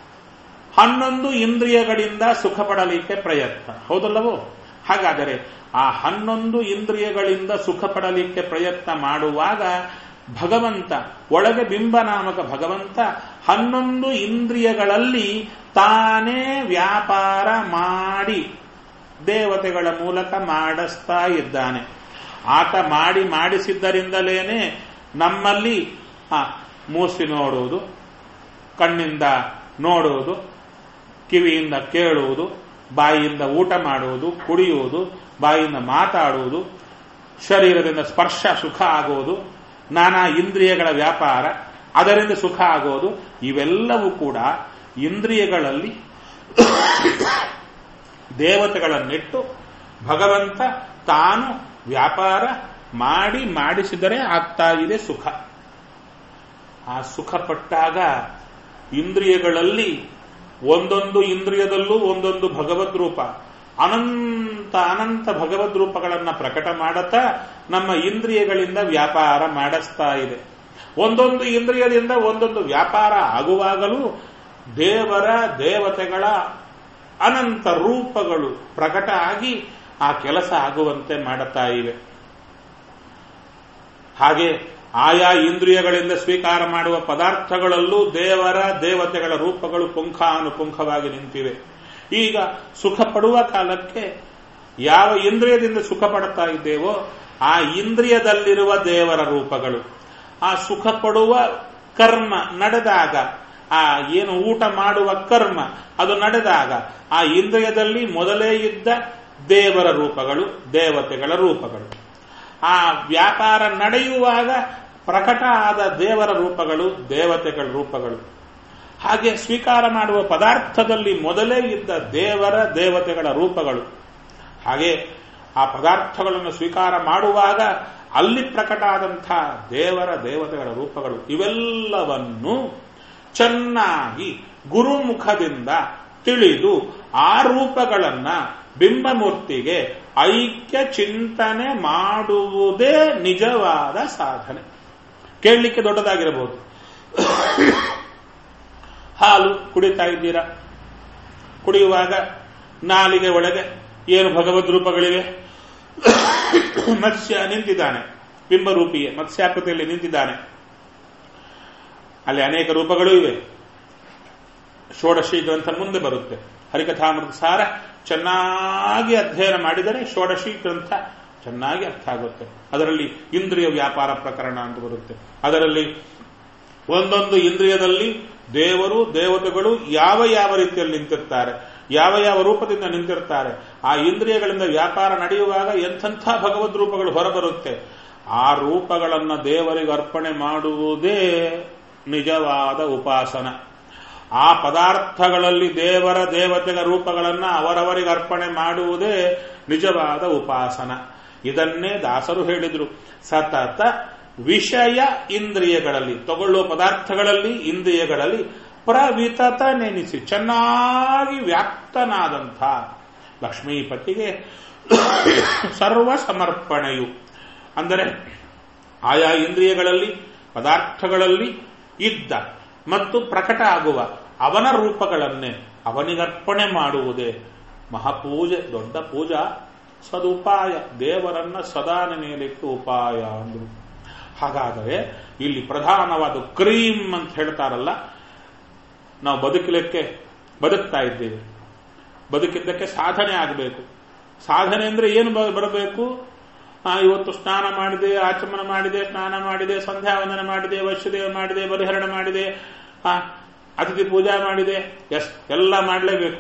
ಹನ್ನೊಂದು ಇಂದ್ರಿಯಗಳಿಂದ ಸುಖ ಪಡಲಿಕ್ಕೆ ಪ್ರಯತ್ನ ಹೌದಲ್ಲವೋ ಹಾಗಾದರೆ ಆ ಹನ್ನೊಂದು ಇಂದ್ರಿಯಗಳಿಂದ ಸುಖ ಪಡಲಿಕ್ಕೆ ಪ್ರಯತ್ನ ಮಾಡುವಾಗ ಭಗವಂತ ಒಳಗೆ ಬಿಂಬನಾಮಕ ಭಗವಂತ ಹನ್ನೊಂದು ಇಂದ್ರಿಯಗಳಲ್ಲಿ ತಾನೇ ವ್ಯಾಪಾರ ಮಾಡಿ ದೇವತೆಗಳ ಮೂಲಕ ಮಾಡಿಸ್ತಾ ಇದ್ದಾನೆ ಆತ ಮಾಡಿ ಮಾಡಿಸಿದ್ದರಿಂದಲೇನೆ ನಮ್ಮಲ್ಲಿ ಆ ಮೂಸಿ ನೋಡುವುದು ಕಣ್ಣಿಂದ ನೋಡುವುದು ಕಿವಿಯಿಂದ ಕೇಳುವುದು ಬಾಯಿಯಿಂದ ಊಟ ಮಾಡುವುದು ಕುಡಿಯುವುದು ಬಾಯಿಯಿಂದ ಮಾತಾಡುವುದು ಶರೀರದಿಂದ ಸ್ಪರ್ಶ ಸುಖ ಆಗುವುದು ನಾನಾ ಇಂದ್ರಿಯಗಳ ವ್ಯಾಪಾರ ಅದರಿಂದ ಸುಖ ಆಗೋದು ಇವೆಲ್ಲವೂ ಕೂಡ ಇಂದ್ರಿಯಗಳಲ್ಲಿ ದೇವತೆಗಳನ್ನಿಟ್ಟು ಭಗವಂತ ತಾನು ವ್ಯಾಪಾರ ಮಾಡಿ ಮಾಡಿಸಿದರೆ ಆಗ್ತಾ ಇದೆ ಸುಖ ಆ ಸುಖ ಪಟ್ಟಾಗ ಇಂದ್ರಿಯಗಳಲ್ಲಿ ಒಂದೊಂದು ಇಂದ್ರಿಯದಲ್ಲೂ ಒಂದೊಂದು ಭಗವದ್ ರೂಪ ಅನಂತ ಅನಂತ ಭಗವದ್ ರೂಪಗಳನ್ನ ಪ್ರಕಟ ಮಾಡುತ್ತಾ ನಮ್ಮ ಇಂದ್ರಿಯಗಳಿಂದ ವ್ಯಾಪಾರ ಮಾಡಿಸ್ತಾ ಇದೆ ಒಂದೊಂದು ಇಂದ್ರಿಯದಿಂದ ಒಂದೊಂದು ವ್ಯಾಪಾರ ಆಗುವಾಗಲೂ ದೇವರ ದೇವತೆಗಳ ಅನಂತ ರೂಪಗಳು ಪ್ರಕಟ ಆಗಿ ಆ ಕೆಲಸ ಆಗುವಂತೆ ಮಾಡುತ್ತಾ ಇವೆ ಹಾಗೆ ಆಯಾ ಇಂದ್ರಿಯಗಳಿಂದ ಸ್ವೀಕಾರ ಮಾಡುವ ಪದಾರ್ಥಗಳಲ್ಲೂ ದೇವರ ದೇವತೆಗಳ ರೂಪಗಳು ಪುಂಖಾನುಪುಂಖವಾಗಿ ನಿಂತಿವೆ ಈಗ ಸುಖ ಪಡುವ ಕಾಲಕ್ಕೆ ಯಾವ ಇಂದ್ರಿಯದಿಂದ ಸುಖ ಪಡುತ್ತಾ ಇದ್ದೇವೋ ಆ ಇಂದ್ರಿಯದಲ್ಲಿರುವ ದೇವರ ರೂಪಗಳು ಆ ಸುಖ ಪಡುವ ಕರ್ಮ ನಡೆದಾಗ ಆ ಏನು ಊಟ ಮಾಡುವ ಕರ್ಮ ಅದು ನಡೆದಾಗ ಆ ಇಂದ್ರಿಯದಲ್ಲಿ ಮೊದಲೇ ಇದ್ದ ದೇವರ ರೂಪಗಳು ದೇವತೆಗಳ ರೂಪಗಳು ಆ ವ್ಯಾಪಾರ ನಡೆಯುವಾಗ ಪ್ರಕಟ ಆದ ದೇವರ ರೂಪಗಳು ದೇವತೆಗಳ ರೂಪಗಳು ಹಾಗೆ ಸ್ವೀಕಾರ ಮಾಡುವ ಪದಾರ್ಥದಲ್ಲಿ ಮೊದಲೇ ಇದ್ದ ದೇವರ ದೇವತೆಗಳ ರೂಪಗಳು ಹಾಗೆ ಆ ಪದಾರ್ಥಗಳನ್ನು ಸ್ವೀಕಾರ ಮಾಡುವಾಗ ಅಲ್ಲಿ ಪ್ರಕಟ ಆದಂಥ ದೇವರ ದೇವತೆಗಳ ರೂಪಗಳು ಇವೆಲ್ಲವನ್ನು ಚೆನ್ನಾಗಿ ಗುರುಮುಖದಿಂದ ತಿಳಿದು ಆ ರೂಪಗಳನ್ನ ಬಿಂಬಮೂರ್ತಿಗೆ ಐಕ್ಯ ಚಿಂತನೆ ಮಾಡುವುದೇ ನಿಜವಾದ ಸಾಧನೆ ಕೇಳಲಿಕ್ಕೆ ದೊಡ್ಡದಾಗಿರಬಹುದು ಹಾಲು ಕುಡಿತಾ ಇದ್ದೀರಾ ಕುಡಿಯುವಾಗ ನಾಲಿಗೆ ಒಳಗೆ ಏನು ಭಗವದ್ ರೂಪಗಳಿವೆ ಮತ್ಸ್ಯ ನಿಂತಿದ್ದಾನೆ ಬಿಂಬರೂಪಿಯೇ ಮತ್ಸ್ಯಾಕೃತಿಯಲ್ಲಿ ನಿಂತಿದ್ದಾನೆ ಅಲ್ಲಿ ಅನೇಕ ರೂಪಗಳು ಇವೆ ಷೋಡಶಿ ಗ್ರಂಥ ಮುಂದೆ ಬರುತ್ತೆ ಹರಿಕಥಾಮೃತ ಸಾರ ಚೆನ್ನಾಗಿ ಅಧ್ಯಯನ ಮಾಡಿದರೆ ಷೋಡಶಿ ಗ್ರಂಥ ಚೆನ್ನಾಗಿ ಅರ್ಥ ಆಗುತ್ತೆ ಅದರಲ್ಲಿ ಇಂದ್ರಿಯ ವ್ಯಾಪಾರ ಪ್ರಕರಣ ಅಂತ ಬರುತ್ತೆ ಅದರಲ್ಲಿ ಒಂದೊಂದು ಇಂದ್ರಿಯದಲ್ಲಿ ದೇವರು ದೇವತೆಗಳು ಯಾವ ಯಾವ ರೀತಿಯಲ್ಲಿ ನಿಂತಿರ್ತಾರೆ ಯಾವ ಯಾವ ರೂಪದಿಂದ ನಿಂತಿರ್ತಾರೆ ಆ ಇಂದ್ರಿಯಗಳಿಂದ ವ್ಯಾಪಾರ ನಡೆಯುವಾಗ ಎಂಥೆಂಥ ಭಗವದ್ ರೂಪಗಳು ಹೊರಬರುತ್ತೆ ಆ ರೂಪಗಳನ್ನು ದೇವರಿಗೆ ಅರ್ಪಣೆ ಮಾಡುವುದೇ ನಿಜವಾದ ಉಪಾಸನ ಆ ಪದಾರ್ಥಗಳಲ್ಲಿ ದೇವರ ದೇವತೆಗಳ ರೂಪಗಳನ್ನು ಅವರವರಿಗೆ ಅರ್ಪಣೆ ಮಾಡುವುದೇ ನಿಜವಾದ ಉಪಾಸನ ಇದನ್ನೇ ದಾಸರು ಹೇಳಿದರು ಸತತ ವಿಷಯ ಇಂದ್ರಿಯಗಳಲ್ಲಿ ತಗೊಳ್ಳುವ ಪದಾರ್ಥಗಳಲ್ಲಿ ಇಂದ್ರಿಯಗಳಲ್ಲಿ ಪ್ರವಿತತ ನೆನೆಸಿ ಚೆನ್ನಾಗಿ ವ್ಯಾಪ್ತನಾದಂಥ ಲಕ್ಷ್ಮೀಪತಿಗೆ ಸರ್ವ ಸಮರ್ಪಣೆಯು ಅಂದರೆ ಆಯಾ ಇಂದ್ರಿಯಗಳಲ್ಲಿ ಪದಾರ್ಥಗಳಲ್ಲಿ ಇದ್ದ ಮತ್ತು ಪ್ರಕಟ ಆಗುವ ಅವನ ರೂಪಗಳನ್ನೇ ಅವನಿಗರ್ಪಣೆ ಮಾಡುವುದೇ ಮಹಾಪೂಜೆ ದೊಡ್ಡ ಪೂಜಾ ಸದುಪಾಯ ದೇವರನ್ನ ಸದಾ ನೆನೆಯಲಿಕ್ಕೆ ಉಪಾಯ ಅಂದರು ಹಾಗಾದರೆ ಇಲ್ಲಿ ಪ್ರಧಾನವಾದ ಕ್ರೀಮ್ ಅಂತ ಹೇಳ್ತಾರಲ್ಲ ನಾವು ಬದುಕಲಿಕ್ಕೆ ಬದುಕ್ತಾ ಇದ್ದೇವೆ ಬದುಕಿದ್ದಕ್ಕೆ ಸಾಧನೆ ಆಗಬೇಕು ಸಾಧನೆ ಅಂದ್ರೆ ಏನು ಬರಬೇಕು ಇವತ್ತು ಸ್ನಾನ ಮಾಡಿದೆ ಆಚಮನ ಮಾಡಿದೆ ಸ್ನಾನ ಮಾಡಿದೆ ಸಂಧ್ಯಾ ವಂದನೆ ಮಾಡಿದೆ ವೈಶ್ಯದೇವ ಮಾಡಿದೆ ಪರಿಹರಣ ಮಾಡಿದೆ ಅತಿಥಿ ಪೂಜಾ ಮಾಡಿದೆ ಎಸ್ ಎಲ್ಲ ಮಾಡಲೇಬೇಕು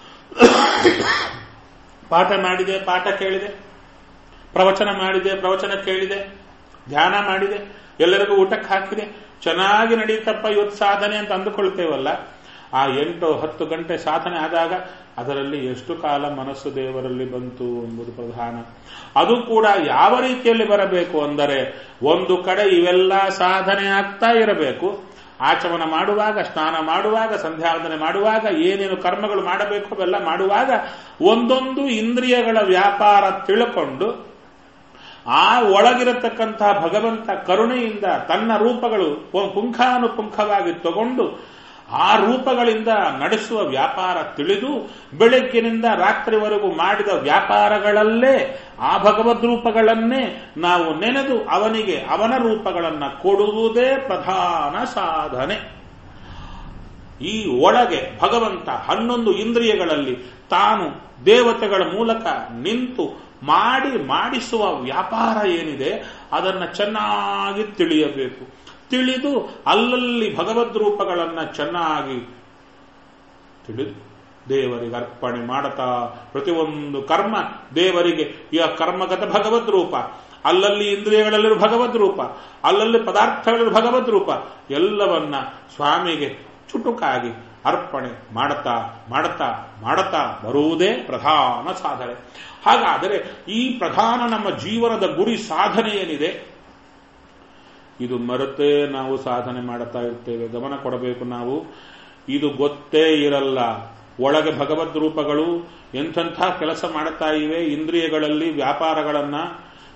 ಪಾಠ ಮಾಡಿದೆ ಪಾಠ ಕೇಳಿದೆ ಪ್ರವಚನ ಮಾಡಿದೆ ಪ್ರವಚನ ಕೇಳಿದೆ ಧ್ಯಾನ ಮಾಡಿದೆ ಎಲ್ಲರಿಗೂ ಊಟಕ್ಕೆ ಹಾಕಿದೆ ಚೆನ್ನಾಗಿ ನಡೀತಪ್ಪ ಇವತ್ತು ಸಾಧನೆ ಅಂತ ಅಂದುಕೊಳ್ತೇವಲ್ಲ ಆ ಎಂಟು ಹತ್ತು ಗಂಟೆ ಸಾಧನೆ ಆದಾಗ ಅದರಲ್ಲಿ ಎಷ್ಟು ಕಾಲ ಮನಸ್ಸು ದೇವರಲ್ಲಿ ಬಂತು ಎಂಬುದು ಪ್ರಧಾನ ಅದು ಕೂಡ ಯಾವ ರೀತಿಯಲ್ಲಿ ಬರಬೇಕು ಅಂದರೆ ಒಂದು ಕಡೆ ಇವೆಲ್ಲ ಸಾಧನೆ ಆಗ್ತಾ ಇರಬೇಕು ಆಚಮನ ಮಾಡುವಾಗ ಸ್ನಾನ ಮಾಡುವಾಗ ಸಂಧ್ಯಾವಂದನೆ ಮಾಡುವಾಗ ಏನೇನು ಕರ್ಮಗಳು ಮಾಡಬೇಕು ಅವೆಲ್ಲ ಮಾಡುವಾಗ ಒಂದೊಂದು ಇಂದ್ರಿಯಗಳ ವ್ಯಾಪಾರ ತಿಳ್ಕೊಂಡು ಆ ಒಳಗಿರತಕ್ಕಂತಹ ಭಗವಂತ ಕರುಣೆಯಿಂದ ತನ್ನ ರೂಪಗಳು ಪುಂಖಾನುಪುಂಖವಾಗಿ ತಗೊಂಡು ಆ ರೂಪಗಳಿಂದ ನಡೆಸುವ ವ್ಯಾಪಾರ ತಿಳಿದು ಬೆಳಗ್ಗಿನಿಂದ ರಾತ್ರಿವರೆಗೂ ಮಾಡಿದ ವ್ಯಾಪಾರಗಳಲ್ಲೇ ಆ ಭಗವದ್ ರೂಪಗಳನ್ನೇ ನಾವು ನೆನೆದು ಅವನಿಗೆ ಅವನ ರೂಪಗಳನ್ನು ಕೊಡುವುದೇ ಪ್ರಧಾನ ಸಾಧನೆ ಈ ಒಳಗೆ ಭಗವಂತ ಹನ್ನೊಂದು ಇಂದ್ರಿಯಗಳಲ್ಲಿ ತಾನು ದೇವತೆಗಳ ಮೂಲಕ ನಿಂತು ಮಾಡಿ ಮಾಡಿಸುವ ವ್ಯಾಪಾರ ಏನಿದೆ ಅದನ್ನು ಚೆನ್ನಾಗಿ ತಿಳಿಯಬೇಕು ತಿಳಿದು ಅಲ್ಲಲ್ಲಿ ಭಗವದ್ ರೂಪಗಳನ್ನ ಚೆನ್ನಾಗಿ ತಿಳಿದು ದೇವರಿಗೆ ಅರ್ಪಣೆ ಮಾಡತಾ ಪ್ರತಿಯೊಂದು ಕರ್ಮ ದೇವರಿಗೆ ಈ ಕರ್ಮಗತ ಭಗವದ್ ರೂಪ ಅಲ್ಲಲ್ಲಿ ಇಂದ್ರಿಯಗಳಲ್ಲಿರುವ ಭಗವದ್ ರೂಪ ಅಲ್ಲಲ್ಲಿ ಪದಾರ್ಥಗಳಿರುವ ಭಗವದ್ ರೂಪ ಎಲ್ಲವನ್ನ ಸ್ವಾಮಿಗೆ ಚುಟುಕಾಗಿ ಅರ್ಪಣೆ ಮಾಡುತ್ತಾ ಮಾಡುತ್ತಾ ಮಾಡುತ್ತಾ ಬರುವುದೇ ಪ್ರಧಾನ ಸಾಧನೆ ಹಾಗಾದರೆ ಈ ಪ್ರಧಾನ ನಮ್ಮ ಜೀವನದ ಗುರಿ ಸಾಧನೆ ಏನಿದೆ ಇದು ಮರೆತೇ ನಾವು ಸಾಧನೆ ಮಾಡುತ್ತಾ ಇರ್ತೇವೆ ಗಮನ ಕೊಡಬೇಕು ನಾವು ಇದು ಗೊತ್ತೇ ಇರಲ್ಲ ಒಳಗೆ ಭಗವದ್ ರೂಪಗಳು ಎಂಥೆಂಥ ಕೆಲಸ ಮಾಡುತ್ತಾ ಇವೆ ಇಂದ್ರಿಯಗಳಲ್ಲಿ ವ್ಯಾಪಾರಗಳನ್ನ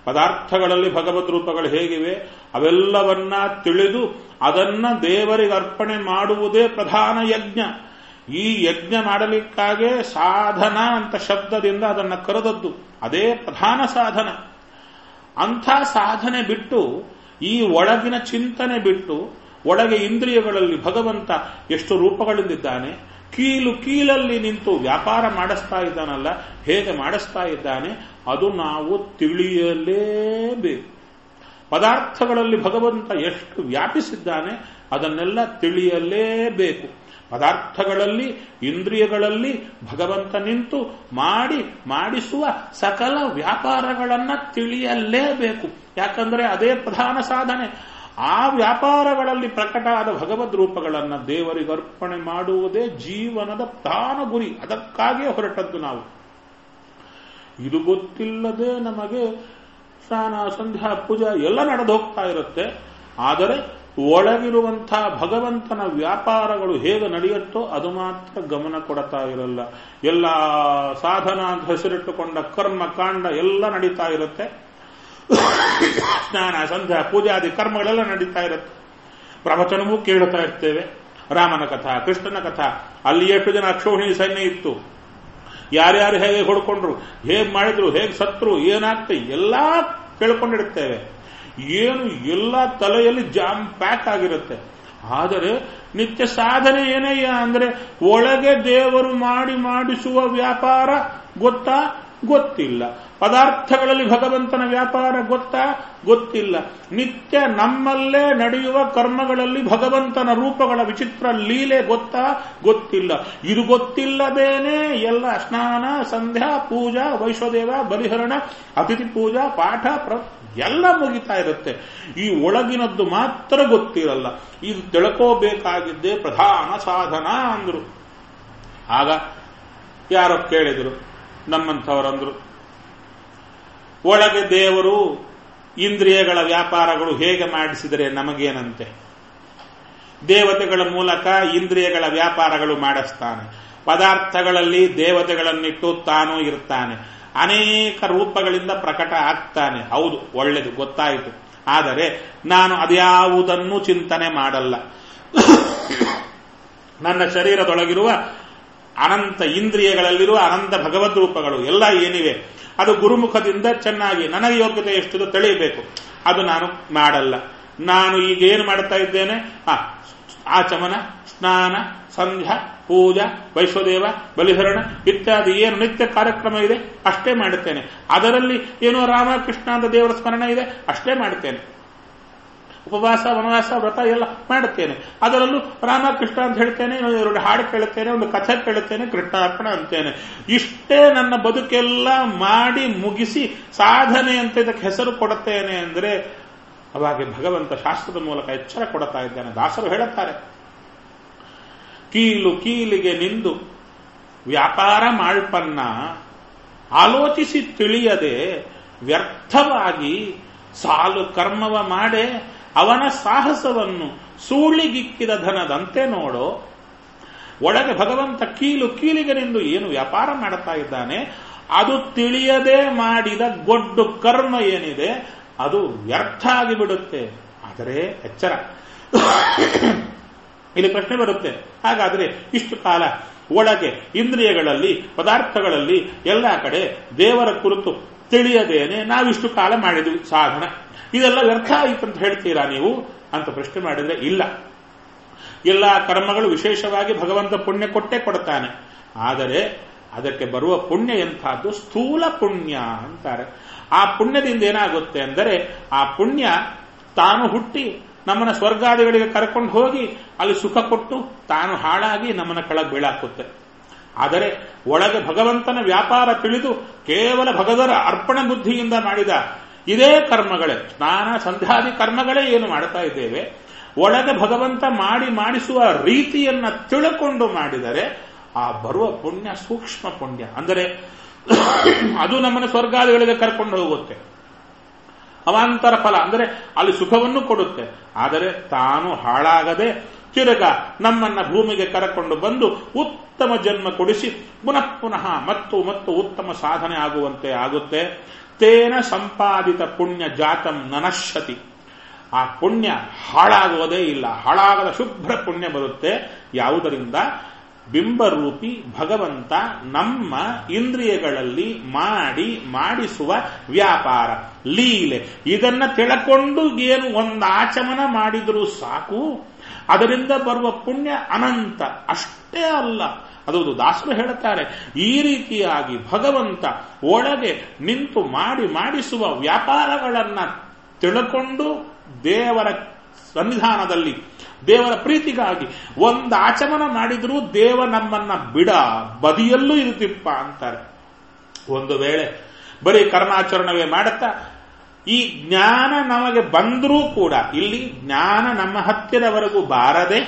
ಪದಾರ್ಥಗಳಲ್ಲಿ ಭಗವದ್ ರೂಪಗಳು ಹೇಗಿವೆ ಅವೆಲ್ಲವನ್ನ ತಿಳಿದು ಅದನ್ನ ದೇವರಿಗೆ ಅರ್ಪಣೆ ಮಾಡುವುದೇ ಪ್ರಧಾನ ಯಜ್ಞ ಈ ಯಜ್ಞ ಮಾಡಲಿಕ್ಕಾಗೆ ಸಾಧನ ಅಂತ ಶಬ್ದದಿಂದ ಅದನ್ನ ಕರೆದದ್ದು ಅದೇ ಪ್ರಧಾನ ಸಾಧನ ಅಂಥ ಸಾಧನೆ ಬಿಟ್ಟು ಈ ಒಳಗಿನ ಚಿಂತನೆ ಬಿಟ್ಟು ಒಳಗೆ ಇಂದ್ರಿಯಗಳಲ್ಲಿ ಭಗವಂತ ಎಷ್ಟು ರೂಪಗಳಿಂದಿದ್ದಾನೆ ಕೀಲು ಕೀಲಲ್ಲಿ ನಿಂತು ವ್ಯಾಪಾರ ಮಾಡಿಸ್ತಾ ಇದ್ದಾನಲ್ಲ ಹೇಗೆ ಮಾಡಿಸ್ತಾ ಇದ್ದಾನೆ ಅದು ನಾವು ತಿಳಿಯಲೇಬೇಕು ಪದಾರ್ಥಗಳಲ್ಲಿ ಭಗವಂತ ಎಷ್ಟು ವ್ಯಾಪಿಸಿದ್ದಾನೆ ಅದನ್ನೆಲ್ಲ ತಿಳಿಯಲೇಬೇಕು ಪದಾರ್ಥಗಳಲ್ಲಿ ಇಂದ್ರಿಯಗಳಲ್ಲಿ ಭಗವಂತ ನಿಂತು ಮಾಡಿ ಮಾಡಿಸುವ ಸಕಲ ವ್ಯಾಪಾರಗಳನ್ನ ತಿಳಿಯಲೇಬೇಕು ಯಾಕಂದ್ರೆ ಅದೇ ಪ್ರಧಾನ ಸಾಧನೆ ಆ ವ್ಯಾಪಾರಗಳಲ್ಲಿ ಪ್ರಕಟ ಆದ ಭಗವದ್ ರೂಪಗಳನ್ನ ದೇವರಿಗೆ ಅರ್ಪಣೆ ಮಾಡುವುದೇ ಜೀವನದ ಪ್ರಧಾನ ಗುರಿ ಅದಕ್ಕಾಗಿಯೇ ಹೊರಟದ್ದು ನಾವು ಇದು ಗೊತ್ತಿಲ್ಲದೆ ನಮಗೆ ಸ್ನಾನ ಸಂಧ್ಯಾ ಪೂಜಾ ಎಲ್ಲ ನಡೆದು ಹೋಗ್ತಾ ಇರುತ್ತೆ ಆದರೆ ಒಳಗಿರುವಂತಹ ಭಗವಂತನ ವ್ಯಾಪಾರಗಳು ಹೇಗೆ ನಡೆಯುತ್ತೋ ಅದು ಮಾತ್ರ ಗಮನ ಕೊಡ್ತಾ ಇರಲ್ಲ ಎಲ್ಲ ಸಾಧನ ಅಂತ ಹೆಸರಿಟ್ಟುಕೊಂಡ ಕರ್ಮ ಕಾಂಡ ಎಲ್ಲ ನಡೀತಾ ಇರುತ್ತೆ ಸ್ನಾನ ಸಂಧ್ಯಾ ಪೂಜಾದಿ ಕರ್ಮಗಳೆಲ್ಲ ನಡೀತಾ ಇರುತ್ತೆ ಪ್ರವಚನವೂ ಕೇಳುತ್ತಾ ಇರ್ತೇವೆ ರಾಮನ ಕಥಾ ಕೃಷ್ಣನ ಕಥಾ ಅಲ್ಲಿ ಎಷ್ಟು ಜನ ಅಕ್ಷೋಹಿಣಿ ಸೈನ್ಯ ಇತ್ತು ಯಾರ್ಯಾರು ಹೇಗೆ ಹೊಡ್ಕೊಂಡ್ರು ಹೇಗ್ ಮಾಡಿದ್ರು ಹೇಗ್ ಸತ್ರು ಏನಾಗ್ತ ಎಲ್ಲಾ ಕೇಳ್ಕೊಂಡಿರ್ತೇವೆ ಏನು ಎಲ್ಲ ತಲೆಯಲ್ಲಿ ಜಾಮ್ ಪ್ಯಾಕ್ ಆಗಿರುತ್ತೆ ಆದರೆ ನಿತ್ಯ ಸಾಧನೆ ಏನಯ್ಯ ಅಂದ್ರೆ ಒಳಗೆ ದೇವರು ಮಾಡಿ ಮಾಡಿಸುವ ವ್ಯಾಪಾರ ಗೊತ್ತಾ ಗೊತ್ತಿಲ್ಲ ಪದಾರ್ಥಗಳಲ್ಲಿ ಭಗವಂತನ ವ್ಯಾಪಾರ ಗೊತ್ತಾ ಗೊತ್ತಿಲ್ಲ ನಿತ್ಯ ನಮ್ಮಲ್ಲೇ ನಡೆಯುವ ಕರ್ಮಗಳಲ್ಲಿ ಭಗವಂತನ ರೂಪಗಳ ವಿಚಿತ್ರ ಲೀಲೆ ಗೊತ್ತಾ ಗೊತ್ತಿಲ್ಲ ಇದು ಗೊತ್ತಿಲ್ಲದೇನೆ ಎಲ್ಲ ಸ್ನಾನ ಸಂಧ್ಯಾ ಪೂಜಾ ವೈಶ್ವದೇವ ಬಲಿಹರಣ ಅತಿಥಿ ಪೂಜಾ ಪಾಠ ಪ್ರ ಎಲ್ಲ ಮುಗಿತಾ ಇರುತ್ತೆ ಈ ಒಳಗಿನದ್ದು ಮಾತ್ರ ಗೊತ್ತಿರಲ್ಲ ಇದು ತಿಳ್ಕೋಬೇಕಾಗಿದ್ದೇ ಪ್ರಧಾನ ಸಾಧನ ಅಂದ್ರು ಆಗ ಯಾರೋ ಕೇಳಿದರು ನಮ್ಮಂಥವರಂದ್ರು ಒಳಗೆ ದೇವರು ಇಂದ್ರಿಯಗಳ ವ್ಯಾಪಾರಗಳು ಹೇಗೆ ಮಾಡಿಸಿದರೆ ನಮಗೇನಂತೆ ದೇವತೆಗಳ ಮೂಲಕ ಇಂದ್ರಿಯಗಳ ವ್ಯಾಪಾರಗಳು ಮಾಡಿಸ್ತಾನೆ ಪದಾರ್ಥಗಳಲ್ಲಿ ದೇವತೆಗಳನ್ನಿಟ್ಟು ತಾನು ಇರ್ತಾನೆ ಅನೇಕ ರೂಪಗಳಿಂದ ಪ್ರಕಟ ಆಗ್ತಾನೆ ಹೌದು ಒಳ್ಳೆದು ಗೊತ್ತಾಯಿತು ಆದರೆ ನಾನು ಅದ್ಯಾವುದನ್ನು ಚಿಂತನೆ ಮಾಡಲ್ಲ ನನ್ನ ಶರೀರದೊಳಗಿರುವ ಅನಂತ ಇಂದ್ರಿಯಗಳಲ್ಲಿರುವ ಅನಂತ ಭಗವದ್ ರೂಪಗಳು ಎಲ್ಲ ಏನಿವೆ ಅದು ಗುರುಮುಖದಿಂದ ಚೆನ್ನಾಗಿ ನನಗೆ ಯೋಗ್ಯತೆ ಎಷ್ಟಿದೆ ತಿಳಿಯಬೇಕು ಅದು ನಾನು ಮಾಡಲ್ಲ ನಾನು ಈಗ ಏನು ಮಾಡ್ತಾ ಇದ್ದೇನೆ ಆಚಮನ ಸ್ನಾನ ಸಂಧ್ಯಾ ಪೂಜಾ ವೈಶ್ವದೇವ ಬಲಿಹರಣ ಇತ್ಯಾದಿ ಏನು ನಿತ್ಯ ಕಾರ್ಯಕ್ರಮ ಇದೆ ಅಷ್ಟೇ ಮಾಡುತ್ತೇನೆ ಅದರಲ್ಲಿ ಏನೋ ರಾಮಕೃಷ್ಣ ಅಂತ ದೇವರ ಸ್ಮರಣೆ ಇದೆ ಅಷ್ಟೇ ಮಾಡುತ್ತೇನೆ ಉಪವಾಸ ವನವಾಸ ವ್ರತ ಎಲ್ಲ ಮಾಡುತ್ತೇನೆ ಅದರಲ್ಲೂ ರಾಮಕೃಷ್ಣ ಅಂತ ಹೇಳ್ತೇನೆ ಎರಡು ಹಾಡು ಕೇಳುತ್ತೇನೆ ಒಂದು ಕಥೆ ಕೇಳುತ್ತೇನೆ ಕೃಷ್ಣಾರ್ಪಣ ಅಂತೇನೆ ಇಷ್ಟೇ ನನ್ನ ಬದುಕೆಲ್ಲ ಮಾಡಿ ಮುಗಿಸಿ ಸಾಧನೆ ಅಂತ ಇದಕ್ಕೆ ಹೆಸರು ಕೊಡುತ್ತೇನೆ ಅಂದ್ರೆ ಅವಾಗ ಭಗವಂತ ಶಾಸ್ತ್ರದ ಮೂಲಕ ಎಚ್ಚರ ಕೊಡುತ್ತಾ ಇದ್ದಾನೆ ದಾಸರು ಹೇಳುತ್ತಾರೆ ಕೀಲು ಕೀಲಿಗೆ ನಿಂದು ವ್ಯಾಪಾರ ಮಾಳ್ಪನ್ನ ಆಲೋಚಿಸಿ ತಿಳಿಯದೆ ವ್ಯರ್ಥವಾಗಿ ಸಾಲು ಕರ್ಮವ ಮಾಡೆ ಅವನ ಸಾಹಸವನ್ನು ಸೂಳಿಗಿಕ್ಕಿದ ಧನದಂತೆ ನೋಡೋ ಒಳಗೆ ಭಗವಂತ ಕೀಲು ಕೀಲಿಗೆ ನಿಂದು ಏನು ವ್ಯಾಪಾರ ಮಾಡುತ್ತಾ ಇದ್ದಾನೆ ಅದು ತಿಳಿಯದೆ ಮಾಡಿದ ಗೊಡ್ಡು ಕರ್ಮ ಏನಿದೆ ಅದು ವ್ಯರ್ಥ ಆಗಿಬಿಡುತ್ತೆ ಆದರೆ ಎಚ್ಚರ ಇಲ್ಲಿ ಪ್ರಶ್ನೆ ಬರುತ್ತೆ ಹಾಗಾದ್ರೆ ಇಷ್ಟು ಕಾಲ ಒಳಗೆ ಇಂದ್ರಿಯಗಳಲ್ಲಿ ಪದಾರ್ಥಗಳಲ್ಲಿ ಎಲ್ಲ ಕಡೆ ದೇವರ ಕುರಿತು ತಿಳಿಯದೇನೆ ನಾವಿಷ್ಟು ಕಾಲ ಮಾಡಿದ್ವಿ ಸಾಧನ ಇದೆಲ್ಲ ವ್ಯರ್ಥ ಆಯಿತು ಅಂತ ಹೇಳ್ತೀರಾ ನೀವು ಅಂತ ಪ್ರಶ್ನೆ ಮಾಡಿದ್ರೆ ಇಲ್ಲ ಎಲ್ಲ ಕರ್ಮಗಳು ವಿಶೇಷವಾಗಿ ಭಗವಂತ ಪುಣ್ಯ ಕೊಟ್ಟೇ ಕೊಡ್ತಾನೆ ಆದರೆ ಅದಕ್ಕೆ ಬರುವ ಪುಣ್ಯ ಎಂಥದ್ದು ಸ್ಥೂಲ ಪುಣ್ಯ ಅಂತಾರೆ ಆ ಪುಣ್ಯದಿಂದ ಏನಾಗುತ್ತೆ ಅಂದರೆ ಆ ಪುಣ್ಯ ತಾನು ಹುಟ್ಟಿ ನಮ್ಮನ್ನ ಸ್ವರ್ಗಾದಿಗಳಿಗೆ ಕರ್ಕೊಂಡು ಹೋಗಿ ಅಲ್ಲಿ ಸುಖ ಕೊಟ್ಟು ತಾನು ಹಾಳಾಗಿ ನಮ್ಮನ್ನ ಕೆಳಗೆ ಬೀಳಾಕುತ್ತೆ ಆದರೆ ಒಳಗೆ ಭಗವಂತನ ವ್ಯಾಪಾರ ತಿಳಿದು ಕೇವಲ ಭಗವರ ಅರ್ಪಣ ಬುದ್ಧಿಯಿಂದ ಮಾಡಿದ ಇದೇ ಕರ್ಮಗಳೇ ಸ್ನಾನ ಸಂಧ್ಯಾದಿ ಕರ್ಮಗಳೇ ಏನು ಮಾಡ್ತಾ ಇದ್ದೇವೆ ಒಳಗೆ ಭಗವಂತ ಮಾಡಿ ಮಾಡಿಸುವ ರೀತಿಯನ್ನ ತಿಳ್ಕೊಂಡು ಮಾಡಿದರೆ ಆ ಬರುವ ಪುಣ್ಯ ಸೂಕ್ಷ್ಮ ಪುಣ್ಯ ಅಂದರೆ ಅದು ನಮ್ಮನ್ನು ಸ್ವರ್ಗಾದಿಗಳಿಗೆ ಕರ್ಕೊಂಡು ಹೋಗುತ್ತೆ ಅವಾಂತರ ಫಲ ಅಂದರೆ ಅಲ್ಲಿ ಸುಖವನ್ನು ಕೊಡುತ್ತೆ ಆದರೆ ತಾನು ಹಾಳಾಗದೆ ತಿರುಗ ನಮ್ಮನ್ನ ಭೂಮಿಗೆ ಕರಕೊಂಡು ಬಂದು ಉತ್ತಮ ಜನ್ಮ ಕೊಡಿಸಿ ಪುನಃ ಪುನಃ ಮತ್ತು ಮತ್ತು ಉತ್ತಮ ಸಾಧನೆ ಆಗುವಂತೆ ಆಗುತ್ತೆ ತೇನ ಸಂಪಾದಿತ ಪುಣ್ಯ ಜಾತಂ ನನಶ್ಯತಿ ಆ ಪುಣ್ಯ ಹಾಳಾಗುವುದೇ ಇಲ್ಲ ಹಾಳಾಗದ ಶುಭ್ರ ಪುಣ್ಯ ಬರುತ್ತೆ ಯಾವುದರಿಂದ ಬಿಂಬರೂಪಿ ಭಗವಂತ ನಮ್ಮ ಇಂದ್ರಿಯಗಳಲ್ಲಿ ಮಾಡಿ ಮಾಡಿಸುವ ವ್ಯಾಪಾರ ಲೀಲೆ ಇದನ್ನ ತಿಳ್ಕೊಂಡು ಏನು ಒಂದು ಆಚಮನ ಮಾಡಿದರೂ ಸಾಕು ಅದರಿಂದ ಬರುವ ಪುಣ್ಯ ಅನಂತ ಅಷ್ಟೇ ಅಲ್ಲ ಅದು ದಾಸರು ಹೇಳುತ್ತಾರೆ ಈ ರೀತಿಯಾಗಿ ಭಗವಂತ ಒಳಗೆ ನಿಂತು ಮಾಡಿ ಮಾಡಿಸುವ ವ್ಯಾಪಾರಗಳನ್ನ ತಿಳ್ಕೊಂಡು ದೇವರ ಸನ್ನಿಧಾನದಲ್ಲಿ ದೇವರ ಪ್ರೀತಿಗಾಗಿ ಒಂದು ಆಚಮನ ಮಾಡಿದ್ರೂ ದೇವ ನಮ್ಮನ್ನ ಬಿಡ ಬದಿಯಲ್ಲೂ ಇರುತ್ತಿಪ್ಪ ಅಂತಾರೆ ಒಂದು ವೇಳೆ ಬರೀ ಕರ್ಮಾಚರಣವೇ ಮಾಡುತ್ತಾ ಈ ಜ್ಞಾನ ನಮಗೆ ಬಂದರೂ ಕೂಡ ಇಲ್ಲಿ ಜ್ಞಾನ ನಮ್ಮ ಹತ್ತಿರವರೆಗೂ ಬಾರದೆ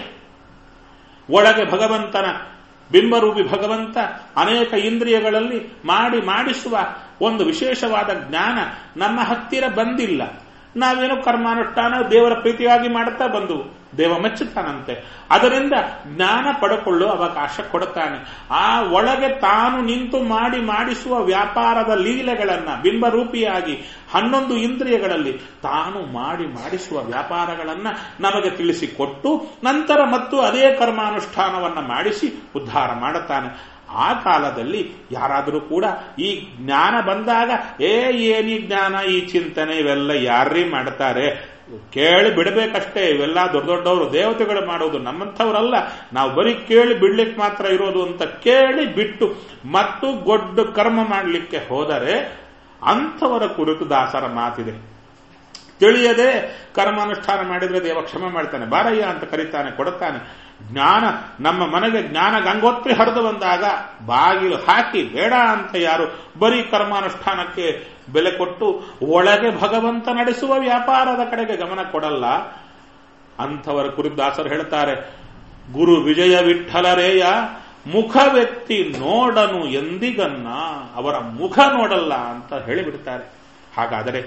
ಒಳಗೆ ಭಗವಂತನ ಬಿಂಬರೂಪಿ ಭಗವಂತ ಅನೇಕ ಇಂದ್ರಿಯಗಳಲ್ಲಿ ಮಾಡಿ ಮಾಡಿಸುವ ಒಂದು ವಿಶೇಷವಾದ ಜ್ಞಾನ ನಮ್ಮ ಹತ್ತಿರ ಬಂದಿಲ್ಲ ನಾವೇನು ಕರ್ಮಾನುಷ್ಠಾನ ದೇವರ ಪ್ರೀತಿಯಾಗಿ ಮಾಡುತ್ತಾ ಬಂದು ದೇವ ಮೆಚ್ಚುತ್ತಾನಂತೆ ಅದರಿಂದ ಜ್ಞಾನ ಪಡ್ಕೊಳ್ಳೋ ಅವಕಾಶ ಕೊಡುತ್ತಾನೆ ಆ ಒಳಗೆ ತಾನು ನಿಂತು ಮಾಡಿ ಮಾಡಿಸುವ ವ್ಯಾಪಾರದ ಲೀಲೆಗಳನ್ನ ಬಿಂಬರೂಪಿಯಾಗಿ ಹನ್ನೊಂದು ಇಂದ್ರಿಯಗಳಲ್ಲಿ ತಾನು ಮಾಡಿ ಮಾಡಿಸುವ ವ್ಯಾಪಾರಗಳನ್ನ ನಮಗೆ ತಿಳಿಸಿಕೊಟ್ಟು ನಂತರ ಮತ್ತು ಅದೇ ಕರ್ಮಾನುಷ್ಠಾನವನ್ನ ಮಾಡಿಸಿ ಉದ್ಧಾರ ಮಾಡುತ್ತಾನೆ ಆ ಕಾಲದಲ್ಲಿ ಯಾರಾದರೂ ಕೂಡ ಈ ಜ್ಞಾನ ಬಂದಾಗ ಏ ಏನಿ ಜ್ಞಾನ ಈ ಚಿಂತನೆ ಇವೆಲ್ಲ ಯಾರ್ರೀ ಮಾಡ್ತಾರೆ ಕೇಳಿ ಬಿಡಬೇಕಷ್ಟೇ ಇವೆಲ್ಲ ದೊಡ್ಡ ದೊಡ್ಡವರು ದೇವತೆಗಳು ಮಾಡೋದು ನಮ್ಮಂಥವ್ರಲ್ಲ ನಾವು ಬರೀ ಕೇಳಿ ಬಿಡ್ಲಿಕ್ಕೆ ಮಾತ್ರ ಇರೋದು ಅಂತ ಕೇಳಿ ಬಿಟ್ಟು ಮತ್ತು ಗೊಡ್ಡ ಕರ್ಮ ಮಾಡಲಿಕ್ಕೆ ಹೋದರೆ ಅಂಥವರ ಕುರಿತು ದಾಸರ ಮಾತಿದೆ ತಿಳಿಯದೆ ಕರ್ಮಾನುಷ್ಠಾನ ಮಾಡಿದ್ರೆ ದೇವ ಕ್ಷಮೆ ಮಾಡ್ತಾನೆ ಬಾರಯ್ಯ ಅಂತ ಕರೀತಾನೆ ಕೊಡುತ್ತಾನೆ ಜ್ಞಾನ ನಮ್ಮ ಮನೆಗೆ ಜ್ಞಾನ ಗಂಗೋತ್ರಿ ಹರಿದು ಬಂದಾಗ ಬಾಗಿಲು ಹಾಕಿ ಬೇಡ ಅಂತ ಯಾರು ಬರೀ ಕರ್ಮಾನುಷ್ಠಾನಕ್ಕೆ ಬೆಲೆ ಕೊಟ್ಟು ಒಳಗೆ ಭಗವಂತ ನಡೆಸುವ ವ್ಯಾಪಾರದ ಕಡೆಗೆ ಗಮನ ಕೊಡಲ್ಲ ಅಂಥವರ ಕುರಿತು ದಾಸರು ಹೇಳ್ತಾರೆ ಗುರು ವಿಜಯ ವಿಠಲರೇಯ ಮುಖವೆತ್ತಿ ನೋಡನು ಎಂದಿಗನ್ನ ಅವರ ಮುಖ ನೋಡಲ್ಲ ಅಂತ ಹೇಳಿಬಿಡ್ತಾರೆ ಹಾಗಾದರೆ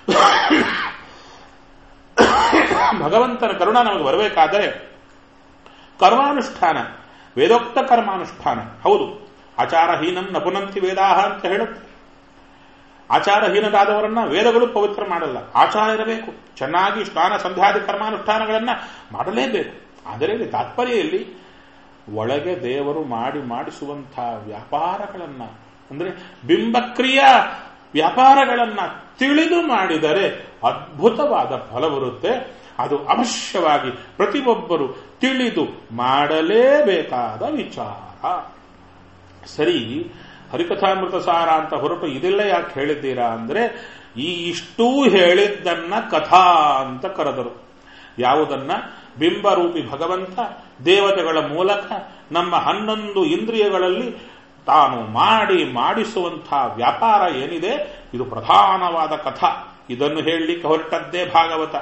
ಭಗವಂತನ ಕರುಣ ನಮಗೆ ಬರಬೇಕಾದರೆ ಕರ್ಮಾನುಷ್ಠಾನ ವೇದೋಕ್ತ ಕರ್ಮಾನುಷ್ಠಾನ ಹೌದು ಆಚಾರಹೀನಂ ನಪುನಂತಿ ವೇದಾಹ ಅಂತ ಹೇಳುತ್ತೆ ಆಚಾರಹೀನರಾದವರನ್ನ ವೇದಗಳು ಪವಿತ್ರ ಮಾಡಲ್ಲ ಆಚಾರ ಇರಬೇಕು ಚೆನ್ನಾಗಿ ಸ್ನಾನ ಸಂಧ್ಯಾದಿ ಕರ್ಮಾನುಷ್ಠಾನಗಳನ್ನ ಮಾಡಲೇಬೇಕು ಆದರೆ ಇಲ್ಲಿ ತಾತ್ಪರ್ಯಲ್ಲಿ ಒಳಗೆ ದೇವರು ಮಾಡಿ ಮಾಡಿಸುವಂತಹ ವ್ಯಾಪಾರಗಳನ್ನ ಅಂದ್ರೆ ಬಿಂಬಕ್ರಿಯಾ ವ್ಯಾಪಾರಗಳನ್ನ ತಿಳಿದು ಮಾಡಿದರೆ ಅದ್ಭುತವಾದ ಫಲ ಬರುತ್ತೆ ಅದು ಅವಶ್ಯವಾಗಿ ಪ್ರತಿಯೊಬ್ಬರು ತಿಳಿದು ಮಾಡಲೇಬೇಕಾದ ವಿಚಾರ ಸರಿ ಹರಿಕಥಾಮೃತ ಸಾರ ಅಂತ ಹೊರಟು ಇದೆಲ್ಲ ಯಾಕೆ ಹೇಳಿದ್ದೀರಾ ಅಂದ್ರೆ ಈ ಇಷ್ಟೂ ಹೇಳಿದ್ದನ್ನ ಕಥಾ ಅಂತ ಕರೆದರು ಯಾವುದನ್ನ ಬಿಂಬರೂಪಿ ಭಗವಂತ ದೇವತೆಗಳ ಮೂಲಕ ನಮ್ಮ ಹನ್ನೊಂದು ಇಂದ್ರಿಯಗಳಲ್ಲಿ ತಾನು ಮಾಡಿ ಮಾಡಿಸುವಂತಹ ವ್ಯಾಪಾರ ಏನಿದೆ ಇದು ಪ್ರಧಾನವಾದ ಕಥಾ ಇದನ್ನು ಹೇಳಲಿಕ್ಕೆ ಹೊರಟದ್ದೇ ಭಾಗವತ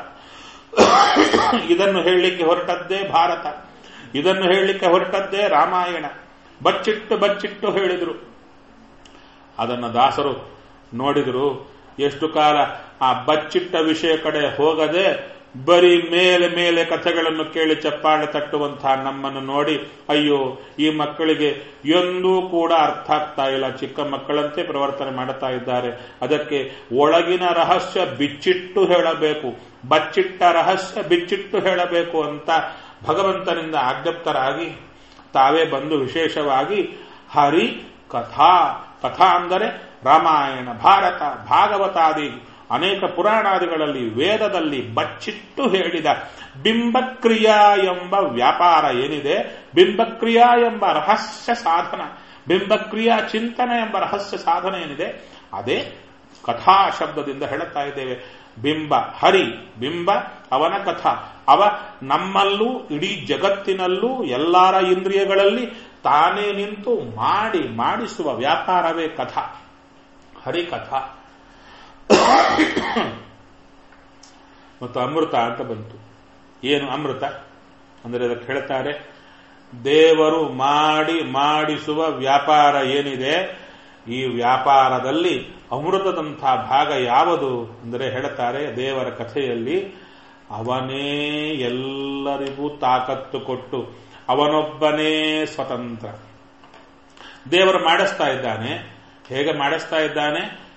ಇದನ್ನು ಹೇಳಲಿಕ್ಕೆ ಹೊರಟದ್ದೇ ಭಾರತ ಇದನ್ನು ಹೇಳಲಿಕ್ಕೆ ಹೊರಟದ್ದೇ ರಾಮಾಯಣ ಬಚ್ಚಿಟ್ಟು ಬಚ್ಚಿಟ್ಟು ಹೇಳಿದರು ಅದನ್ನು ದಾಸರು ನೋಡಿದರು ಎಷ್ಟು ಕಾಲ ಆ ಬಚ್ಚಿಟ್ಟ ವಿಷಯ ಕಡೆ ಹೋಗದೆ ಬರೀ ಮೇಲೆ ಮೇಲೆ ಕಥೆಗಳನ್ನು ಕೇಳಿ ಚಪ್ಪಾಳೆ ತಟ್ಟುವಂತಹ ನಮ್ಮನ್ನು ನೋಡಿ ಅಯ್ಯೋ ಈ ಮಕ್ಕಳಿಗೆ ಎಂದೂ ಕೂಡ ಅರ್ಥ ಆಗ್ತಾ ಇಲ್ಲ ಚಿಕ್ಕ ಮಕ್ಕಳಂತೆ ಪ್ರವರ್ತನೆ ಮಾಡುತ್ತಾ ಇದ್ದಾರೆ ಅದಕ್ಕೆ ಒಳಗಿನ ರಹಸ್ಯ ಬಿಚ್ಚಿಟ್ಟು ಹೇಳಬೇಕು ಬಚ್ಚಿಟ್ಟ ರಹಸ್ಯ ಬಿಚ್ಚಿಟ್ಟು ಹೇಳಬೇಕು ಅಂತ ಭಗವಂತನಿಂದ ಆಜ್ಞಪ್ತರಾಗಿ ತಾವೇ ಬಂದು ವಿಶೇಷವಾಗಿ ಹರಿ ಕಥಾ ಕಥಾ ಅಂದರೆ ರಾಮಾಯಣ ಭಾರತ ಭಾಗವತಾದಿ ಅನೇಕ ಪುರಾಣಾದಿಗಳಲ್ಲಿ ವೇದದಲ್ಲಿ ಬಚ್ಚಿಟ್ಟು ಹೇಳಿದ ಬಿಂಬಕ್ರಿಯಾ ಎಂಬ ವ್ಯಾಪಾರ ಏನಿದೆ ಬಿಂಬಕ್ರಿಯಾ ಎಂಬ ರಹಸ್ಯ ಸಾಧನ ಬಿಂಬಕ್ರಿಯಾ ಚಿಂತನೆ ಎಂಬ ರಹಸ್ಯ ಸಾಧನ ಏನಿದೆ ಅದೇ ಕಥಾ ಶಬ್ದದಿಂದ ಹೇಳುತ್ತಾ ಇದ್ದೇವೆ ಬಿಂಬ ಹರಿ ಬಿಂಬ ಅವನ ಕಥಾ ಅವ ನಮ್ಮಲ್ಲೂ ಇಡೀ ಜಗತ್ತಿನಲ್ಲೂ ಎಲ್ಲರ ಇಂದ್ರಿಯಗಳಲ್ಲಿ ತಾನೇ ನಿಂತು ಮಾಡಿ ಮಾಡಿಸುವ ವ್ಯಾಪಾರವೇ ಕಥಾ ಹರಿಕಥಾ ಮತ್ತು ಅಮೃತ ಅಂತ ಬಂತು ಏನು ಅಮೃತ ಅಂದರೆ ಅದಕ್ಕೆ ಹೇಳ್ತಾರೆ ದೇವರು ಮಾಡಿ ಮಾಡಿಸುವ ವ್ಯಾಪಾರ ಏನಿದೆ ಈ ವ್ಯಾಪಾರದಲ್ಲಿ ಅಮೃತದಂತಹ ಭಾಗ ಯಾವುದು ಅಂದರೆ ಹೇಳ್ತಾರೆ ದೇವರ ಕಥೆಯಲ್ಲಿ ಅವನೇ ಎಲ್ಲರಿಗೂ ತಾಕತ್ತು ಕೊಟ್ಟು ಅವನೊಬ್ಬನೇ ಸ್ವತಂತ್ರ ದೇವರು ಮಾಡಿಸ್ತಾ ಇದ್ದಾನೆ ಹೇಗೆ ಮಾಡಿಸ್ತಾ ಇದ್ದಾನೆ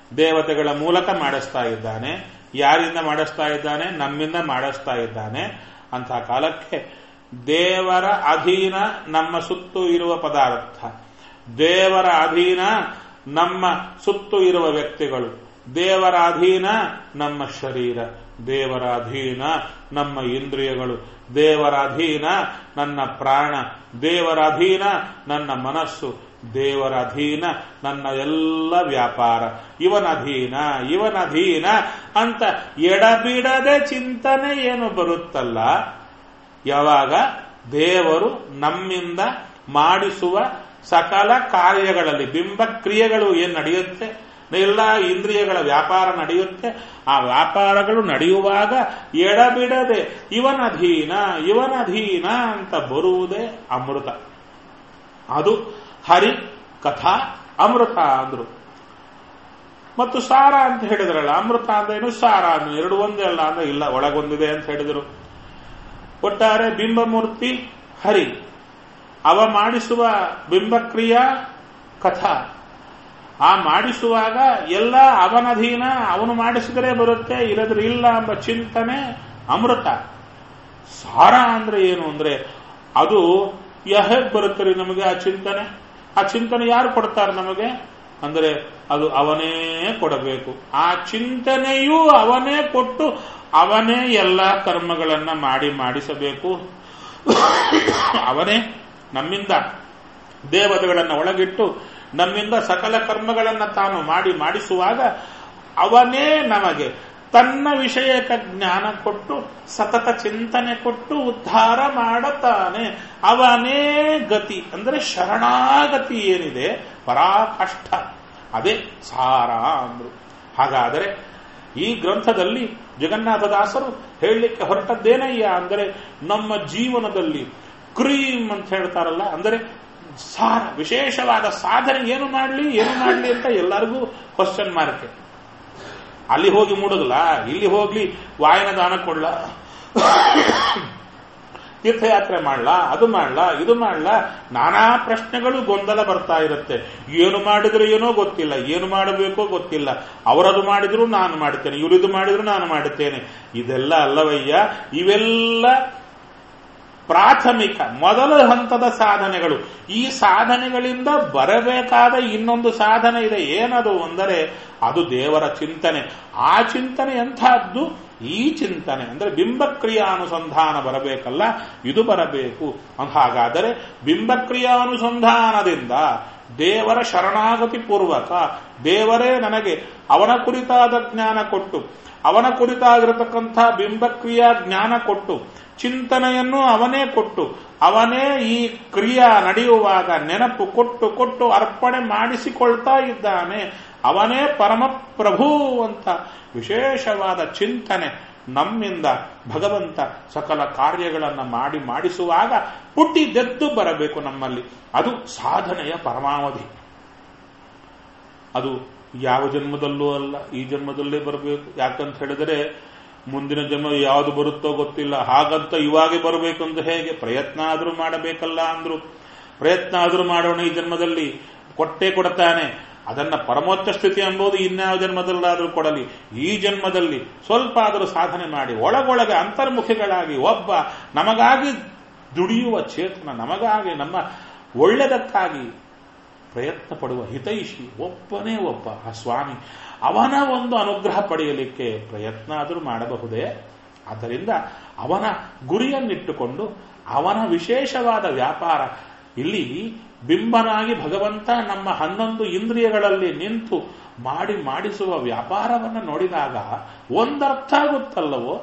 ದೇವತೆಗಳ ಮೂಲಕ ಮಾಡಿಸ್ತಾ ಇದ್ದಾನೆ ಯಾರಿಂದ ಮಾಡಿಸ್ತಾ ಇದ್ದಾನೆ ನಮ್ಮಿಂದ ಮಾಡಿಸ್ತಾ ಇದ್ದಾನೆ ಅಂತಹ ಕಾಲಕ್ಕೆ ದೇವರ ಅಧೀನ ನಮ್ಮ ಸುತ್ತು ಇರುವ ಪದಾರ್ಥ ದೇವರ ಅಧೀನ ನಮ್ಮ ಸುತ್ತು ಇರುವ ವ್ಯಕ್ತಿಗಳು ದೇವರ ಅಧೀನ ನಮ್ಮ ಶರೀರ ದೇವರ ಅಧೀನ ನಮ್ಮ ಇಂದ್ರಿಯಗಳು ದೇವರ ಅಧೀನ ನನ್ನ ಪ್ರಾಣ ದೇವರ ಅಧೀನ ನನ್ನ ಮನಸ್ಸು ದೇವರ ಅಧೀನ ನನ್ನ ಎಲ್ಲ ವ್ಯಾಪಾರ ಇವನ ಅಧೀನ ಇವನ ಅಧೀನ ಅಂತ ಎಡಬಿಡದೆ ಚಿಂತನೆ ಏನು ಬರುತ್ತಲ್ಲ ಯಾವಾಗ ದೇವರು ನಮ್ಮಿಂದ ಮಾಡಿಸುವ ಸಕಲ ಕಾರ್ಯಗಳಲ್ಲಿ ಬಿಂಬ ಕ್ರಿಯೆಗಳು ಏನ್ ನಡೆಯುತ್ತೆ ಎಲ್ಲ ಇಂದ್ರಿಯಗಳ ವ್ಯಾಪಾರ ನಡೆಯುತ್ತೆ ಆ ವ್ಯಾಪಾರಗಳು ನಡೆಯುವಾಗ ಎಡಬಿಡದೆ ಇವನಧೀನ ಇವನಧೀನ ಅಂತ ಬರುವುದೇ ಅಮೃತ ಅದು ಹರಿ ಕಥಾ ಅಮೃತ ಅಂದ್ರು ಮತ್ತು ಸಾರ ಅಂತ ಹೇಳಿದ್ರಲ್ಲ ಅಮೃತ ಅಂದ್ರೇನು ಸಾರ ಅಂದ್ರೆ ಎರಡು ಒಂದೇ ಅಲ್ಲ ಅಂದ್ರೆ ಇಲ್ಲ ಒಳಗೊಂದಿದೆ ಅಂತ ಹೇಳಿದ್ರು ಒಟ್ಟಾರೆ ಬಿಂಬಮೂರ್ತಿ ಹರಿ ಅವ ಮಾಡಿಸುವ ಬಿಂಬಕ್ರಿಯಾ ಕಥಾ ಆ ಮಾಡಿಸುವಾಗ ಎಲ್ಲ ಅವನಧೀನ ಅವನು ಮಾಡಿಸಿದರೆ ಬರುತ್ತೆ ಇಲ್ಲದ್ರೆ ಇಲ್ಲ ಎಂಬ ಚಿಂತನೆ ಅಮೃತ ಸಾರ ಅಂದ್ರೆ ಏನು ಅಂದ್ರೆ ಅದು ಹೇಗೆ ಬರುತ್ತೆ ರೀ ನಮಗೆ ಆ ಚಿಂತನೆ ಆ ಚಿಂತನೆ ಯಾರು ಕೊಡ್ತಾರೆ ನಮಗೆ ಅಂದ್ರೆ ಅದು ಅವನೇ ಕೊಡಬೇಕು ಆ ಚಿಂತನೆಯೂ ಅವನೇ ಕೊಟ್ಟು ಅವನೇ ಎಲ್ಲ ಕರ್ಮಗಳನ್ನ ಮಾಡಿ ಮಾಡಿಸಬೇಕು ಅವನೇ ನಮ್ಮಿಂದ ದೇವತೆಗಳನ್ನ ಒಳಗಿಟ್ಟು ನಮ್ಮಿಂದ ಸಕಲ ಕರ್ಮಗಳನ್ನ ತಾನು ಮಾಡಿ ಮಾಡಿಸುವಾಗ ಅವನೇ ನಮಗೆ ತನ್ನ ವಿಷಯಕ ಜ್ಞಾನ ಕೊಟ್ಟು ಸತತ ಚಿಂತನೆ ಕೊಟ್ಟು ಉದ್ಧಾರ ಮಾಡುತ್ತಾನೆ ಅವನೇ ಗತಿ ಅಂದ್ರೆ ಶರಣಾಗತಿ ಏನಿದೆ ಪರಾಕಷ್ಟ ಅದೇ ಸಾರ ಅಂದ್ರು ಹಾಗಾದರೆ ಈ ಗ್ರಂಥದಲ್ಲಿ ಜಗನ್ನಾಥದಾಸರು ಹೇಳಲಿಕ್ಕೆ ಹೊರಟದ್ದೇನಯ್ಯ ಅಂದರೆ ನಮ್ಮ ಜೀವನದಲ್ಲಿ ಕ್ರೀಮ್ ಅಂತ ಹೇಳ್ತಾರಲ್ಲ ಅಂದರೆ ಸಾರ ವಿಶೇಷವಾದ ಸಾಧನೆ ಏನು ಮಾಡಲಿ ಏನು ಮಾಡಲಿ ಅಂತ ಎಲ್ಲರಿಗೂ ಕ್ವಶನ್ ಮಾರ್ಕ್ ಅಲ್ಲಿ ಹೋಗಿ ಮೂಡೋದಿಲ್ಲ ಇಲ್ಲಿ ಹೋಗ್ಲಿ ವಾಯನ ದಾನ ಕೊಡ್ಲ ತೀರ್ಥಯಾತ್ರೆ ಮಾಡ್ಲಾ ಅದು ಮಾಡ್ಲಾ ಇದು ಮಾಡ್ಲಾ ನಾನಾ ಪ್ರಶ್ನೆಗಳು ಗೊಂದಲ ಬರ್ತಾ ಇರುತ್ತೆ ಏನು ಮಾಡಿದ್ರೆ ಏನೋ ಗೊತ್ತಿಲ್ಲ ಏನು ಮಾಡಬೇಕೋ ಗೊತ್ತಿಲ್ಲ ಅವರದು ಮಾಡಿದ್ರು ನಾನು ಮಾಡ್ತೇನೆ ಇವರಿದು ಮಾಡಿದ್ರು ನಾನು ಮಾಡುತ್ತೇನೆ ಇದೆಲ್ಲ ಅಲ್ಲವಯ್ಯ ಇವೆಲ್ಲ ಪ್ರಾಥಮಿಕ ಮೊದಲ ಹಂತದ ಸಾಧನೆಗಳು ಈ ಸಾಧನೆಗಳಿಂದ ಬರಬೇಕಾದ ಇನ್ನೊಂದು ಸಾಧನೆ ಇದೆ ಏನದು ಅಂದರೆ ಅದು ದೇವರ ಚಿಂತನೆ ಆ ಚಿಂತನೆ ಎಂಥದ್ದು ಈ ಚಿಂತನೆ ಅಂದ್ರೆ ಬಿಂಬಕ್ರಿಯಾನುಸಂಧಾನ ಬರಬೇಕಲ್ಲ ಇದು ಬರಬೇಕು ಹಾಗಾದರೆ ಬಿಂಬಕ್ರಿಯಾನುಸಂಧಾನದಿಂದ ದೇವರ ಶರಣಾಗತಿ ಪೂರ್ವಕ ದೇವರೇ ನನಗೆ ಅವನ ಕುರಿತಾದ ಜ್ಞಾನ ಕೊಟ್ಟು ಅವನ ಕುರಿತಾಗಿರತಕ್ಕಂಥ ಬಿಂಬಕ್ರಿಯಾ ಜ್ಞಾನ ಕೊಟ್ಟು ಚಿಂತನೆಯನ್ನು ಅವನೇ ಕೊಟ್ಟು ಅವನೇ ಈ ಕ್ರಿಯಾ ನಡೆಯುವಾಗ ನೆನಪು ಕೊಟ್ಟು ಕೊಟ್ಟು ಅರ್ಪಣೆ ಮಾಡಿಸಿಕೊಳ್ತಾ ಇದ್ದಾನೆ ಅವನೇ ಪರಮಪ್ರಭು ಅಂತ ವಿಶೇಷವಾದ ಚಿಂತನೆ ನಮ್ಮಿಂದ ಭಗವಂತ ಸಕಲ ಕಾರ್ಯಗಳನ್ನು ಮಾಡಿ ಮಾಡಿಸುವಾಗ ಪುಟ್ಟಿದೆದ್ದು ಬರಬೇಕು ನಮ್ಮಲ್ಲಿ ಅದು ಸಾಧನೆಯ ಪರಮಾವಧಿ ಅದು ಯಾವ ಜನ್ಮದಲ್ಲೂ ಅಲ್ಲ ಈ ಜನ್ಮದಲ್ಲೇ ಬರಬೇಕು ಯಾಕಂತ ಹೇಳಿದರೆ ಮುಂದಿನ ಜನ್ಮ ಯಾವುದು ಬರುತ್ತೋ ಗೊತ್ತಿಲ್ಲ ಹಾಗಂತ ಇವಾಗೆ ಬರಬೇಕು ಅಂತ ಹೇಗೆ ಪ್ರಯತ್ನ ಆದರೂ ಮಾಡಬೇಕಲ್ಲ ಅಂದ್ರು ಪ್ರಯತ್ನ ಆದರೂ ಮಾಡೋಣ ಈ ಜನ್ಮದಲ್ಲಿ ಕೊಟ್ಟೇ ಕೊಡ್ತಾನೆ ಅದನ್ನ ಪರಮೋಚ್ಚ ಸ್ಥಿತಿ ಎಂಬುದು ಇನ್ಯಾವ ಜನ್ಮದಲ್ಲಾದರೂ ಕೊಡಲಿ ಈ ಜನ್ಮದಲ್ಲಿ ಸ್ವಲ್ಪ ಆದರೂ ಸಾಧನೆ ಮಾಡಿ ಒಳಗೊಳಗೆ ಅಂತರ್ಮುಖಿಗಳಾಗಿ ಒಬ್ಬ ನಮಗಾಗಿ ದುಡಿಯುವ ಚೇತನ ನಮಗಾಗಿ ನಮ್ಮ ಒಳ್ಳೆದಕ್ಕಾಗಿ ಪ್ರಯತ್ನ ಪಡುವ ಹಿತೈಷಿ ಒಬ್ಬನೇ ಒಬ್ಬ ಆ ಸ್ವಾಮಿ ಅವನ ಒಂದು ಅನುಗ್ರಹ ಪಡೆಯಲಿಕ್ಕೆ ಪ್ರಯತ್ನ ಆದರೂ ಮಾಡಬಹುದೇ ಆದ್ದರಿಂದ ಅವನ ಗುರಿಯನ್ನಿಟ್ಟುಕೊಂಡು ಅವನ ವಿಶೇಷವಾದ ವ್ಯಾಪಾರ ಇಲ್ಲಿ ಬಿಂಬನಾಗಿ ಭಗವಂತ ನಮ್ಮ ಹನ್ನೊಂದು ಇಂದ್ರಿಯಗಳಲ್ಲಿ ನಿಂತು ಮಾಡಿ ಮಾಡಿಸುವ ವ್ಯಾಪಾರವನ್ನು ನೋಡಿದಾಗ ಒಂದರ್ಥ ಆಗುತ್ತಲ್ಲವೋ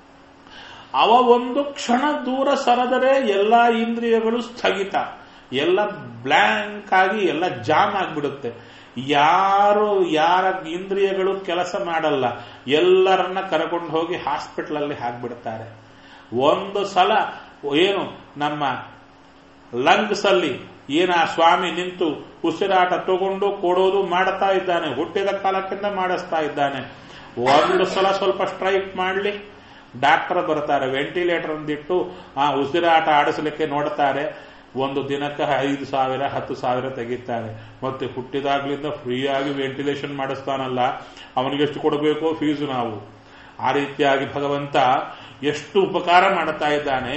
ಅವ ಒಂದು ಕ್ಷಣ ದೂರ ಸರದರೆ ಎಲ್ಲ ಇಂದ್ರಿಯಗಳು ಸ್ಥಗಿತ ಎಲ್ಲ ಬ್ಲ್ಯಾಂಕ್ ಆಗಿ ಎಲ್ಲ ಜಾಮ್ ಆಗಿಬಿಡುತ್ತೆ ಯಾರು ಯಾರ ಇಂದ್ರಿಯಗಳು ಕೆಲಸ ಮಾಡಲ್ಲ ಎಲ್ಲರನ್ನ ಕರ್ಕೊಂಡು ಹೋಗಿ ಹಾಸ್ಪಿಟಲ್ ಅಲ್ಲಿ ಹಾಕ್ಬಿಡ್ತಾರೆ ಒಂದು ಸಲ ಏನು ನಮ್ಮ ಲಂಗ್ಸ್ ಅಲ್ಲಿ ಏನ ಸ್ವಾಮಿ ನಿಂತು ಉಸಿರಾಟ ತಗೊಂಡು ಕೊಡೋದು ಮಾಡ್ತಾ ಇದ್ದಾನೆ ಹುಟ್ಟಿದ ಕಾಲಕ್ಕಿಂತ ಮಾಡಿಸ್ತಾ ಇದ್ದಾನೆ ಒಂದು ಸಲ ಸ್ವಲ್ಪ ಸ್ಟ್ರೈಕ್ ಮಾಡಲಿ ಡಾಕ್ಟರ್ ಬರ್ತಾರೆ ವೆಂಟಿಲೇಟರ್ ಅಂದಿಟ್ಟು ಆ ಉಸಿರಾಟ ಆಡಿಸಲಿಕ್ಕೆ ನೋಡ್ತಾರೆ ಒಂದು ದಿನಕ್ಕೆ ಐದು ಸಾವಿರ ಹತ್ತು ಸಾವಿರ ತೆಗಿತಾನೆ ಮತ್ತೆ ಹುಟ್ಟಿದಾಗ್ಲಿಂದ ಫ್ರೀಯಾಗಿ ವೆಂಟಿಲೇಷನ್ ಮಾಡಿಸ್ತಾನಲ್ಲ ಅವನಿಗೆ ಎಷ್ಟು ಕೊಡಬೇಕು ಫೀಸು ನಾವು ಆ ರೀತಿಯಾಗಿ ಭಗವಂತ ಎಷ್ಟು ಉಪಕಾರ ಮಾಡುತ್ತಾ ಇದ್ದಾನೆ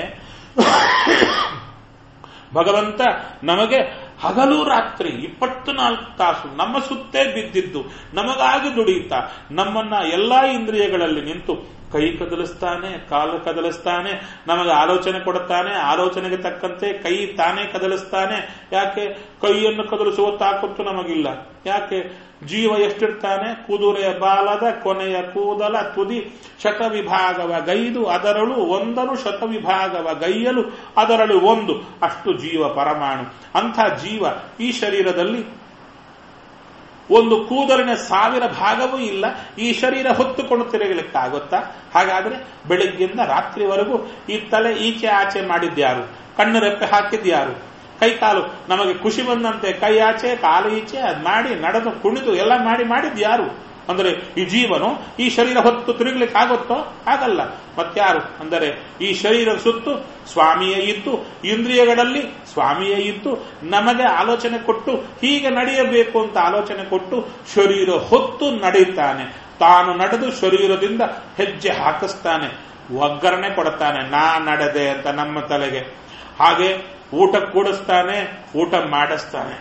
ಭಗವಂತ ನಮಗೆ ಹಗಲು ರಾತ್ರಿ ಇಪ್ಪತ್ನಾಲ್ಕು ತಾಸು ನಮ್ಮ ಸುತ್ತೇ ಬಿದ್ದಿದ್ದು ನಮಗಾಗಿ ದುಡಿಯುತ್ತಾ ನಮ್ಮನ್ನ ಎಲ್ಲಾ ಇಂದ್ರಿಯಗಳಲ್ಲಿ ನಿಂತು ಕೈ ಕದಲಿಸ್ತಾನೆ ಕಾಲು ಕದಲಿಸ್ತಾನೆ ನಮಗೆ ಆಲೋಚನೆ ಕೊಡುತ್ತಾನೆ ಆಲೋಚನೆಗೆ ತಕ್ಕಂತೆ ಕೈ ತಾನೇ ಕದಲಿಸ್ತಾನೆ ಯಾಕೆ ಕೈಯನ್ನು ಕದಲಿಸುವ ತಾಕತ್ತು ನಮಗಿಲ್ಲ ಯಾಕೆ ಜೀವ ಎಷ್ಟಿರ್ತಾನೆ ಕುದುರೆಯ ಬಾಲದ ಕೊನೆಯ ಕೂದಲ ತುದಿ ಶತವಿಭಾಗವ ಗೈದು ಅದರಳು ಒಂದನು ಶತವಿಭಾಗವ ಗೈಯಲು ಅದರಳು ಒಂದು ಅಷ್ಟು ಜೀವ ಪರಮಾಣು ಅಂಥ ಜೀವ ಈ ಶರೀರದಲ್ಲಿ ಒಂದು ಕೂದಲಿನ ಸಾವಿರ ಭಾಗವೂ ಇಲ್ಲ ಈ ಶರೀರ ಹೊತ್ತುಕೊಂಡು ತಿರುಗಲಿಕ್ಕಾಗುತ್ತಾ ಹಾಗಾದ್ರೆ ಬೆಳಿಗ್ಗೆಯಿಂದ ರಾತ್ರಿವರೆಗೂ ಈ ತಲೆ ಈಚೆ ಆಚೆ ಮಾಡಿದ್ಯಾರು ಕಣ್ಣು ರೆಪ್ಪೆ ಹಾಕಿದ್ಯಾರು ಕೈ ಕಾಲು ನಮಗೆ ಖುಷಿ ಬಂದಂತೆ ಕೈ ಆಚೆ ಕಾಲು ಈಚೆ ಅದ್ ಮಾಡಿ ನಡೆದು ಕುಣಿದು ಎಲ್ಲ ಮಾಡಿ ಮಾಡಿದ್ಯಾರು ಅಂದರೆ ಈ ಜೀವನು ಈ ಶರೀರ ಹೊತ್ತು ತಿರುಗ್ಲಿಕ್ಕೆ ಆಗುತ್ತೋ ಆಗಲ್ಲ ಮತ್ಯಾರು ಅಂದರೆ ಈ ಶರೀರದ ಸುತ್ತು ಸ್ವಾಮಿಯೇ ಇದ್ದು ಇಂದ್ರಿಯಗಳಲ್ಲಿ ಸ್ವಾಮಿಯೇ ಇದ್ದು ನಮಗೆ ಆಲೋಚನೆ ಕೊಟ್ಟು ಹೀಗೆ ನಡೆಯಬೇಕು ಅಂತ ಆಲೋಚನೆ ಕೊಟ್ಟು ಶರೀರ ಹೊತ್ತು ನಡೆಯುತ್ತಾನೆ ತಾನು ನಡೆದು ಶರೀರದಿಂದ ಹೆಜ್ಜೆ ಹಾಕಿಸ್ತಾನೆ ಒಗ್ಗರಣೆ ಕೊಡುತ್ತಾನೆ ನಾ ನಡೆದೆ ಅಂತ ನಮ್ಮ ತಲೆಗೆ ಹಾಗೆ ಊಟ ಕೂಡಿಸ್ತಾನೆ ಊಟ ಮಾಡಿಸ್ತಾನೆ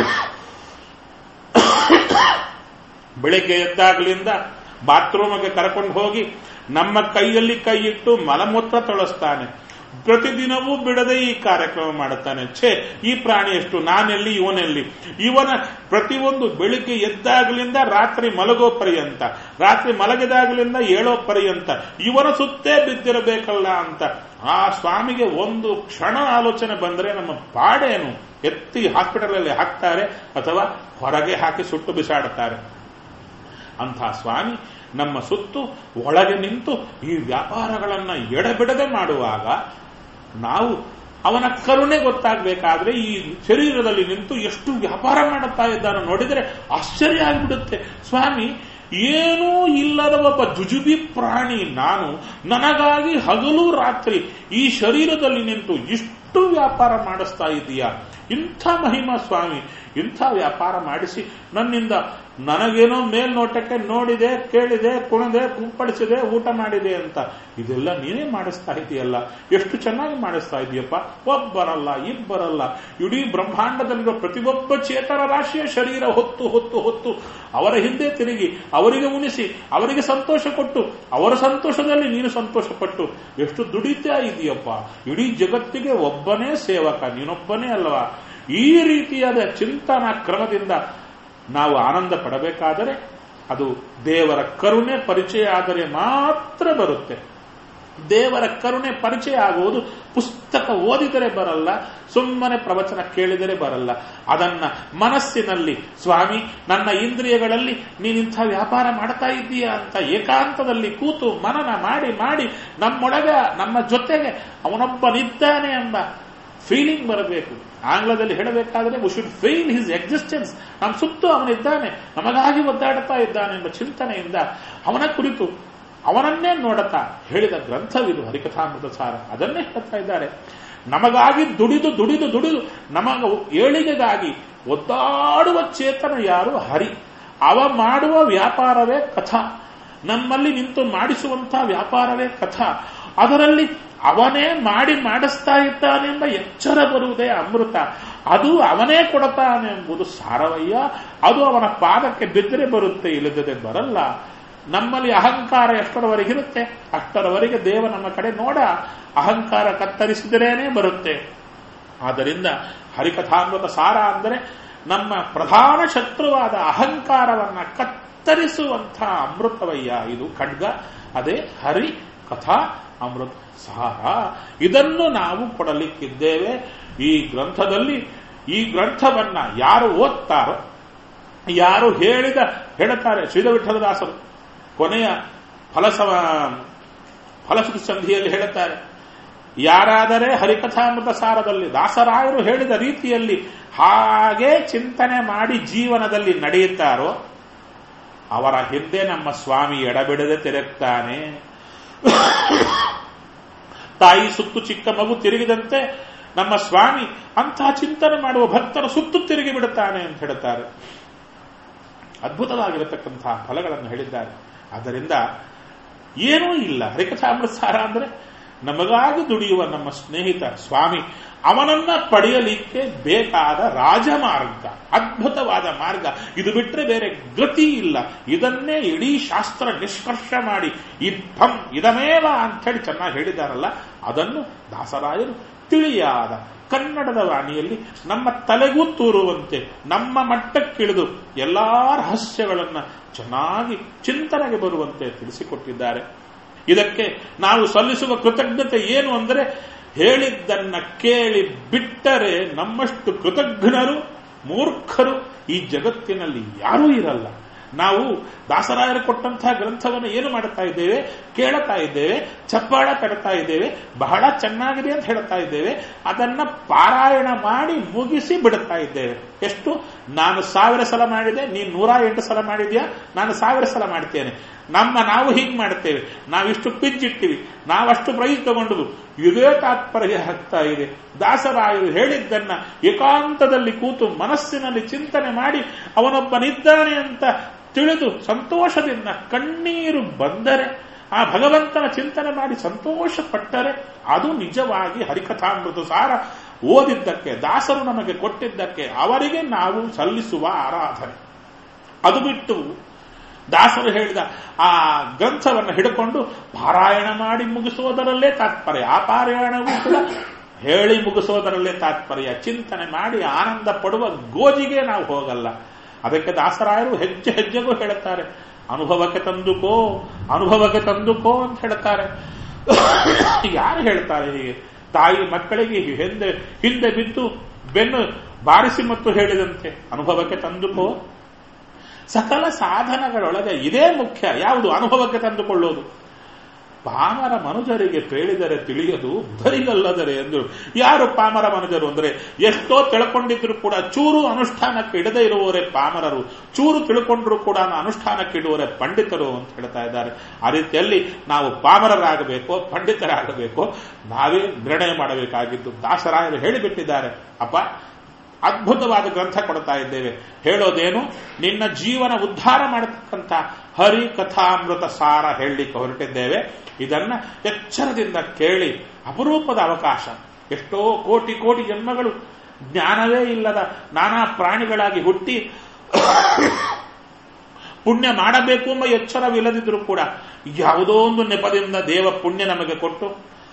ಬೆಳಿಗ್ಗೆ ಎದ್ದಾಗ್ಲಿಂದ ಬಾತ್ರೂಮ್ಗೆ ಕರ್ಕೊಂಡು ಹೋಗಿ ನಮ್ಮ ಕೈಯಲ್ಲಿ ಕೈ ಇಟ್ಟು ಮಲಮೂತ್ರ ತೊಳಸ್ತಾನೆ ಪ್ರತಿದಿನವೂ ಬಿಡದೆ ಈ ಕಾರ್ಯಕ್ರಮ ಮಾಡುತ್ತಾನೆ ಛೇ ಈ ಪ್ರಾಣಿ ಎಷ್ಟು ನಾನೆಲ್ಲಿ ಇವನೆಲ್ಲಿ ಇವನ ಪ್ರತಿಯೊಂದು ಬೆಳಿಗ್ಗೆ ಎದ್ದಾಗಲಿಂದ ರಾತ್ರಿ ಮಲಗೋ ಪರ್ಯಂತ ರಾತ್ರಿ ಮಲಗಿದಾಗಲಿಂದ ಏಳೋ ಪರ್ಯಂತ ಇವನ ಸುತ್ತೇ ಬಿದ್ದಿರಬೇಕಲ್ಲ ಅಂತ ಆ ಸ್ವಾಮಿಗೆ ಒಂದು ಕ್ಷಣ ಆಲೋಚನೆ ಬಂದರೆ ನಮ್ಮ ಪಾಡೇನು ಎತ್ತಿ ಹಾಸ್ಪಿಟಲ್ ಅಲ್ಲಿ ಹಾಕ್ತಾರೆ ಅಥವಾ ಹೊರಗೆ ಹಾಕಿ ಸುಟ್ಟು ಬಿಸಾಡುತ್ತಾರೆ ಅಂಥ ಸ್ವಾಮಿ ನಮ್ಮ ಸುತ್ತು ಒಳಗೆ ನಿಂತು ಈ ವ್ಯಾಪಾರಗಳನ್ನ ಎಡಬಿಡದೆ ಮಾಡುವಾಗ ನಾವು ಅವನ ಕರುಣೆ ಗೊತ್ತಾಗಬೇಕಾದ್ರೆ ಈ ಶರೀರದಲ್ಲಿ ನಿಂತು ಎಷ್ಟು ವ್ಯಾಪಾರ ಮಾಡುತ್ತಾ ಇದ್ದಾನೋ ನೋಡಿದರೆ ಆಶ್ಚರ್ಯ ಆಗಿಬಿಡುತ್ತೆ ಸ್ವಾಮಿ ಏನೂ ಇಲ್ಲದ ಒಬ್ಬ ಜುಜುಬಿ ಪ್ರಾಣಿ ನಾನು ನನಗಾಗಿ ಹಗಲು ರಾತ್ರಿ ಈ ಶರೀರದಲ್ಲಿ ನಿಂತು ಇಷ್ಟು ವ್ಯಾಪಾರ ಮಾಡಿಸ್ತಾ ಇದೀಯಾ ಇಂಥ ಮಹಿಮಾ ಸ್ವಾಮಿ ಇಂಥ ವ್ಯಾಪಾರ ಮಾಡಿಸಿ ನನ್ನಿಂದ ನನಗೇನೋ ಮೇಲ್ನೋಟಕ್ಕೆ ನೋಡಿದೆ ಕೇಳಿದೆ ಕುಣಿದೆ ಕುಂಪಡಿಸಿದೆ ಊಟ ಮಾಡಿದೆ ಅಂತ ಇದೆಲ್ಲ ನೀನೇ ಮಾಡಿಸ್ತಾ ಇದೆಯಲ್ಲ ಎಷ್ಟು ಚೆನ್ನಾಗಿ ಮಾಡಿಸ್ತಾ ಇದೆಯಪ್ಪ ಒಬ್ಬರಲ್ಲ ಇಬ್ಬರಲ್ಲ ಇಡೀ ಬ್ರಹ್ಮಾಂಡದಲ್ಲಿರೋ ಪ್ರತಿಯೊಬ್ಬ ಚೇತರ ರಾಶಿಯ ಶರೀರ ಹೊತ್ತು ಹೊತ್ತು ಹೊತ್ತು ಅವರ ಹಿಂದೆ ತಿರುಗಿ ಅವರಿಗೆ ಉಣಿಸಿ ಅವರಿಗೆ ಸಂತೋಷ ಕೊಟ್ಟು ಅವರ ಸಂತೋಷದಲ್ಲಿ ನೀನು ಸಂತೋಷ ಪಟ್ಟು ಎಷ್ಟು ದುಡಿತಾ ಇದೆಯಪ್ಪ ಇಡೀ ಜಗತ್ತಿಗೆ ಒಬ್ಬನೇ ಸೇವಕ ನೀನೊಬ್ಬನೇ ಅಲ್ವಾ ಈ ರೀತಿಯಾದ ಚಿಂತನಾ ಕ್ರಮದಿಂದ ನಾವು ಆನಂದ ಪಡಬೇಕಾದರೆ ಅದು ದೇವರ ಕರುಣೆ ಪರಿಚಯ ಆದರೆ ಮಾತ್ರ ಬರುತ್ತೆ ದೇವರ ಕರುಣೆ ಪರಿಚಯ ಆಗುವುದು ಪುಸ್ತಕ ಓದಿದರೆ ಬರಲ್ಲ ಸುಮ್ಮನೆ ಪ್ರವಚನ ಕೇಳಿದರೆ ಬರಲ್ಲ ಅದನ್ನ ಮನಸ್ಸಿನಲ್ಲಿ ಸ್ವಾಮಿ ನನ್ನ ಇಂದ್ರಿಯಗಳಲ್ಲಿ ನೀನಿಂಥ ವ್ಯಾಪಾರ ಮಾಡ್ತಾ ಇದ್ದೀಯಾ ಅಂತ ಏಕಾಂತದಲ್ಲಿ ಕೂತು ಮನನ ಮಾಡಿ ಮಾಡಿ ನಮ್ಮೊಳಗ ನಮ್ಮ ಜೊತೆಗೆ ಅವನೊಬ್ಬನಿದ್ದಾನೆ ಎಂಬ ಫೀಲಿಂಗ್ ಬರಬೇಕು ಆಂಗ್ಲದಲ್ಲಿ ಹೇಳಬೇಕಾದ್ರೆ we should feel his existence ನಮ್ಮ ಸುತ್ತು ಅವನಿದ್ದಾನೆ ನಮಗಾಗಿ ಒದ್ದಾಡುತ್ತಾ ಇದ್ದಾನೆ ಎಂಬ ಚಿಂತನೆಯಿಂದ ಅವನ ಕುರಿತು ಅವನನ್ನೇ ನೋಡುತ್ತಾ ಹೇಳಿದ ಗ್ರಂಥವಿದು ಹರಿಕಥಾಮೃತ ಸಾರ ಅದನ್ನೇ ಹೇಳ್ತಾ ಇದ್ದಾರೆ ನಮಗಾಗಿ ದುಡಿದು ದುಡಿದು ದುಡಿದು ನಮಗ ಏಳಿಗೆಗಾಗಿ ಒದ್ದಾಡುವ ಚೇತನ ಯಾರು ಹರಿ ಅವ ಮಾಡುವ ವ್ಯಾಪಾರವೇ ಕಥಾ ನಮ್ಮಲ್ಲಿ ನಿಂತು ಮಾಡಿಸುವಂತಹ ವ್ಯಾಪಾರವೇ ಕಥಾ ಅದರಲ್ಲಿ ಅವನೇ ಮಾಡಿ ಮಾಡಿಸ್ತಾ ಇದ್ದಾನೆಂಬ ಎಚ್ಚರ ಬರುವುದೇ ಅಮೃತ ಅದು ಅವನೇ ಕೊಡತಾನೆ ಎಂಬುದು ಸಾರವಯ್ಯ ಅದು ಅವನ ಪಾದಕ್ಕೆ ಬಿದ್ದರೆ ಬರುತ್ತೆ ಇಲ್ಲದೆ ಬರಲ್ಲ ನಮ್ಮಲ್ಲಿ ಅಹಂಕಾರ ಎಷ್ಟರವರೆಗಿರುತ್ತೆ ಅಷ್ಟರವರೆಗೆ ದೇವ ನಮ್ಮ ಕಡೆ ನೋಡ ಅಹಂಕಾರ ಕತ್ತರಿಸಿದರೇನೆ ಬರುತ್ತೆ ಆದ್ದರಿಂದ ಹರಿಕಥಾಮೃತ ಸಾರ ಅಂದರೆ ನಮ್ಮ ಪ್ರಧಾನ ಶತ್ರುವಾದ ಅಹಂಕಾರವನ್ನ ಕತ್ತರಿಸುವಂತಹ ಅಮೃತವಯ್ಯ ಇದು ಖಡ್ಗ ಅದೇ ಹರಿ ಕಥಾ ಅಮೃತ ಸಾರ ಇದನ್ನು ನಾವು ಕೊಡಲಿಕ್ಕಿದ್ದೇವೆ ಈ ಗ್ರಂಥದಲ್ಲಿ ಈ ಗ್ರಂಥವನ್ನ ಯಾರು ಓದ್ತಾರೋ ಯಾರು ಹೇಳಿದ ಹೇಳುತ್ತಾರೆ ಶ್ರೀಧವಿಠಲದಾಸರು ಕೊನೆಯ ಫಲಸವ ಫಲಶ್ರುತಿ ಸಂಧಿಯಲ್ಲಿ ಹೇಳುತ್ತಾರೆ ಯಾರಾದರೆ ಹರಿಕಥಾಮೃತ ಸಾರದಲ್ಲಿ ದಾಸರಾಯರು ಹೇಳಿದ ರೀತಿಯಲ್ಲಿ ಹಾಗೆ ಚಿಂತನೆ ಮಾಡಿ ಜೀವನದಲ್ಲಿ ನಡೆಯುತ್ತಾರೋ ಅವರ ಹಿಂದೆ ನಮ್ಮ ಸ್ವಾಮಿ ಎಡಬಿಡದೆ ತಿರುಗ್ತಾನೆ ತಾಯಿ ಸುತ್ತು ಚಿಕ್ಕ ಮಗು ತಿರುಗಿದಂತೆ ನಮ್ಮ ಸ್ವಾಮಿ ಅಂತಹ ಚಿಂತನೆ ಮಾಡುವ ಭಕ್ತರ ಸುತ್ತು ತಿರುಗಿ ಬಿಡುತ್ತಾನೆ ಅಂತ ಹೇಳುತ್ತಾರೆ ಅದ್ಭುತವಾಗಿರತಕ್ಕಂತಹ ಫಲಗಳನ್ನು ಹೇಳಿದ್ದಾರೆ ಆದ್ದರಿಂದ ಏನೂ ಇಲ್ಲ ಹರಿಕಥಾಮೃತಸಾರ ಅಂದ್ರೆ ನಮಗಾಗಿ ದುಡಿಯುವ ನಮ್ಮ ಸ್ನೇಹಿತ ಸ್ವಾಮಿ ಅವನನ್ನ ಪಡೆಯಲಿಕ್ಕೆ ಬೇಕಾದ ರಾಜಮಾರ್ಗ ಅದ್ಭುತವಾದ ಮಾರ್ಗ ಇದು ಬಿಟ್ಟರೆ ಬೇರೆ ಗತಿ ಇಲ್ಲ ಇದನ್ನೇ ಇಡೀ ಶಾಸ್ತ್ರ ನಿಷ್ಕರ್ಷ ಮಾಡಿ ಇದ್ಭಂ ಇದಮೇವ ಅಂಥೇಳಿ ಚೆನ್ನಾಗಿ ಹೇಳಿದಾರಲ್ಲ ಅದನ್ನು ದಾಸರಾಯರು ತಿಳಿಯಾದ ಕನ್ನಡದ ವಾಣಿಯಲ್ಲಿ ನಮ್ಮ ತಲೆಗೂ ತೂರುವಂತೆ ನಮ್ಮ ಮಟ್ಟಕ್ಕಿಳಿದು ಎಲ್ಲಾ ರಹಸ್ಯಗಳನ್ನ ಚೆನ್ನಾಗಿ ಚಿಂತನೆಗೆ ಬರುವಂತೆ ತಿಳಿಸಿಕೊಟ್ಟಿದ್ದಾರೆ ಇದಕ್ಕೆ ನಾವು ಸಲ್ಲಿಸುವ ಕೃತಜ್ಞತೆ ಏನು ಅಂದರೆ ಹೇಳಿದ್ದನ್ನ ಕೇಳಿ ಬಿಟ್ಟರೆ ನಮ್ಮಷ್ಟು ಕೃತಜ್ಞರು ಮೂರ್ಖರು ಈ ಜಗತ್ತಿನಲ್ಲಿ ಯಾರೂ ಇರಲ್ಲ ನಾವು ದಾಸರಾಯರು ಕೊಟ್ಟಂತಹ ಗ್ರಂಥವನ್ನು ಏನು ಮಾಡುತ್ತಾ ಇದ್ದೇವೆ ಕೇಳುತ್ತಾ ಇದ್ದೇವೆ ಚಪ್ಪಾಳ ತಡ್ತಾ ಇದ್ದೇವೆ ಬಹಳ ಚೆನ್ನಾಗಿದೆ ಅಂತ ಹೇಳ್ತಾ ಇದ್ದೇವೆ ಅದನ್ನ ಪಾರಾಯಣ ಮಾಡಿ ಮುಗಿಸಿ ಬಿಡುತ್ತಾ ಇದ್ದೇವೆ ಎಷ್ಟು ನಾನು ಸಾವಿರ ಸಲ ಮಾಡಿದೆ ನೀನು ನೂರ ಎಂಟು ಸಲ ಮಾಡಿದ್ಯಾ ನಾನು ಸಾವಿರ ಸಲ ಮಾಡ್ತೇನೆ ನಮ್ಮ ನಾವು ಹೀಗೆ ಮಾಡ್ತೇವೆ ನಾವಿಷ್ಟು ಪಿಜ್ಜಿಟ್ಟಿವಿ ನಾವಷ್ಟು ಪ್ರೈಸ್ ತಗೊಂಡು ಇದೇ ತಾತ್ಪರ್ಯ ಆಗ್ತಾ ಇದೆ ದಾಸರಾಯರು ಹೇಳಿದ್ದನ್ನ ಏಕಾಂತದಲ್ಲಿ ಕೂತು ಮನಸ್ಸಿನಲ್ಲಿ ಚಿಂತನೆ ಮಾಡಿ ಅವನೊಬ್ಬನಿದ್ದಾನೆ ಅಂತ ತಿಳಿದು ಸಂತೋಷದಿಂದ ಕಣ್ಣೀರು ಬಂದರೆ ಆ ಭಗವಂತನ ಚಿಂತನೆ ಮಾಡಿ ಸಂತೋಷ ಪಟ್ಟರೆ ಅದು ನಿಜವಾಗಿ ಹರಿಕಥಾಮೃತ ಸಾರ ಓದಿದ್ದಕ್ಕೆ ದಾಸರು ನಮಗೆ ಕೊಟ್ಟಿದ್ದಕ್ಕೆ ಅವರಿಗೆ ನಾವು ಸಲ್ಲಿಸುವ ಆರಾಧನೆ ಅದು ಬಿಟ್ಟು ದಾಸರು ಹೇಳಿದ ಆ ಗ್ರಂಥವನ್ನು ಹಿಡ್ಕೊಂಡು ಪಾರಾಯಣ ಮಾಡಿ ಮುಗಿಸುವುದರಲ್ಲೇ ತಾತ್ಪರ್ಯ ಆ ಪಾರಾಯಣವೂ ಕೂಡ ಹೇಳಿ ಮುಗಿಸೋದರಲ್ಲೇ ತಾತ್ಪರ್ಯ ಚಿಂತನೆ ಮಾಡಿ ಆನಂದ ಪಡುವ ಗೋಜಿಗೆ ನಾವು ಹೋಗಲ್ಲ ಅದಕ್ಕೆ ದಾಸರಾಯರು ಹೆಜ್ಜೆ ಹೆಜ್ಜೆಗೂ ಹೇಳುತ್ತಾರೆ ಅನುಭವಕ್ಕೆ ತಂದುಕೋ ಅನುಭವಕ್ಕೆ ತಂದುಕೋ ಅಂತ ಹೇಳ್ತಾರೆ ಯಾರು ಹೇಳ್ತಾರೆ ಹೀಗೆ ತಾಯಿ ಮಕ್ಕಳಿಗೆ ಹಿಂದೆ ಹಿಂದೆ ಬಿದ್ದು ಬೆನ್ನು ಬಾರಿಸಿ ಮತ್ತು ಹೇಳಿದಂತೆ ಅನುಭವಕ್ಕೆ ತಂದುಕೋ ಸಕಲ ಸಾಧನಗಳೊಳಗೆ ಇದೇ ಮುಖ್ಯ ಯಾವುದು ಅನುಭವಕ್ಕೆ ತಂದುಕೊಳ್ಳೋದು ಪಾಮರ ಮನುಜರಿಗೆ ಕೇಳಿದರೆ ತಿಳಿಯದು ಬರಿಗಲ್ಲದರೆ ಎಂದರು ಯಾರು ಪಾಮರ ಮನುಜರು ಅಂದರೆ ಎಷ್ಟೋ ತಿಳ್ಕೊಂಡಿದ್ರು ಕೂಡ ಚೂರು ಅನುಷ್ಠಾನಕ್ಕೆ ಇಡದೇ ಇರುವವರೇ ಪಾಮರರು ಚೂರು ತಿಳ್ಕೊಂಡ್ರು ಕೂಡ ಅನುಷ್ಠಾನಕ್ಕೆ ಇಡುವವರೇ ಪಂಡಿತರು ಅಂತ ಹೇಳ್ತಾ ಇದ್ದಾರೆ ಆ ರೀತಿಯಲ್ಲಿ ನಾವು ಪಾಮರರಾಗಬೇಕೋ ಪಂಡಿತರಾಗಬೇಕೋ ನಾವೇ ನಿರ್ಣಯ ಮಾಡಬೇಕಾಗಿದ್ದು ದಾಸರಾಯರು ಹೇಳಿಬಿಟ್ಟಿದ್ದಾರೆ ಅಪ್ಪ ಅದ್ಭುತವಾದ ಗ್ರಂಥ ಕೊಡ್ತಾ ಇದ್ದೇವೆ ಹೇಳೋದೇನು ನಿನ್ನ ಜೀವನ ಉದ್ಧಾರ ಮಾಡತಕ್ಕಂಥ ಹರಿ ಕಥಾಮೃತ ಸಾರ ಹೇಳಲಿಕ್ಕೆ ಹೊರಟಿದ್ದೇವೆ ಇದನ್ನ ಎಚ್ಚರದಿಂದ ಕೇಳಿ ಅಪರೂಪದ ಅವಕಾಶ ಎಷ್ಟೋ ಕೋಟಿ ಕೋಟಿ ಜನ್ಮಗಳು ಜ್ಞಾನವೇ ಇಲ್ಲದ ನಾನಾ ಪ್ರಾಣಿಗಳಾಗಿ ಹುಟ್ಟಿ ಪುಣ್ಯ ಮಾಡಬೇಕು ಎಂಬ ಎಚ್ಚರವಿಲ್ಲದಿದ್ರೂ ಕೂಡ ಯಾವುದೋ ಒಂದು ನೆಪದಿಂದ ದೇವ ಪುಣ್ಯ ನಮಗೆ ಕೊಟ್ಟು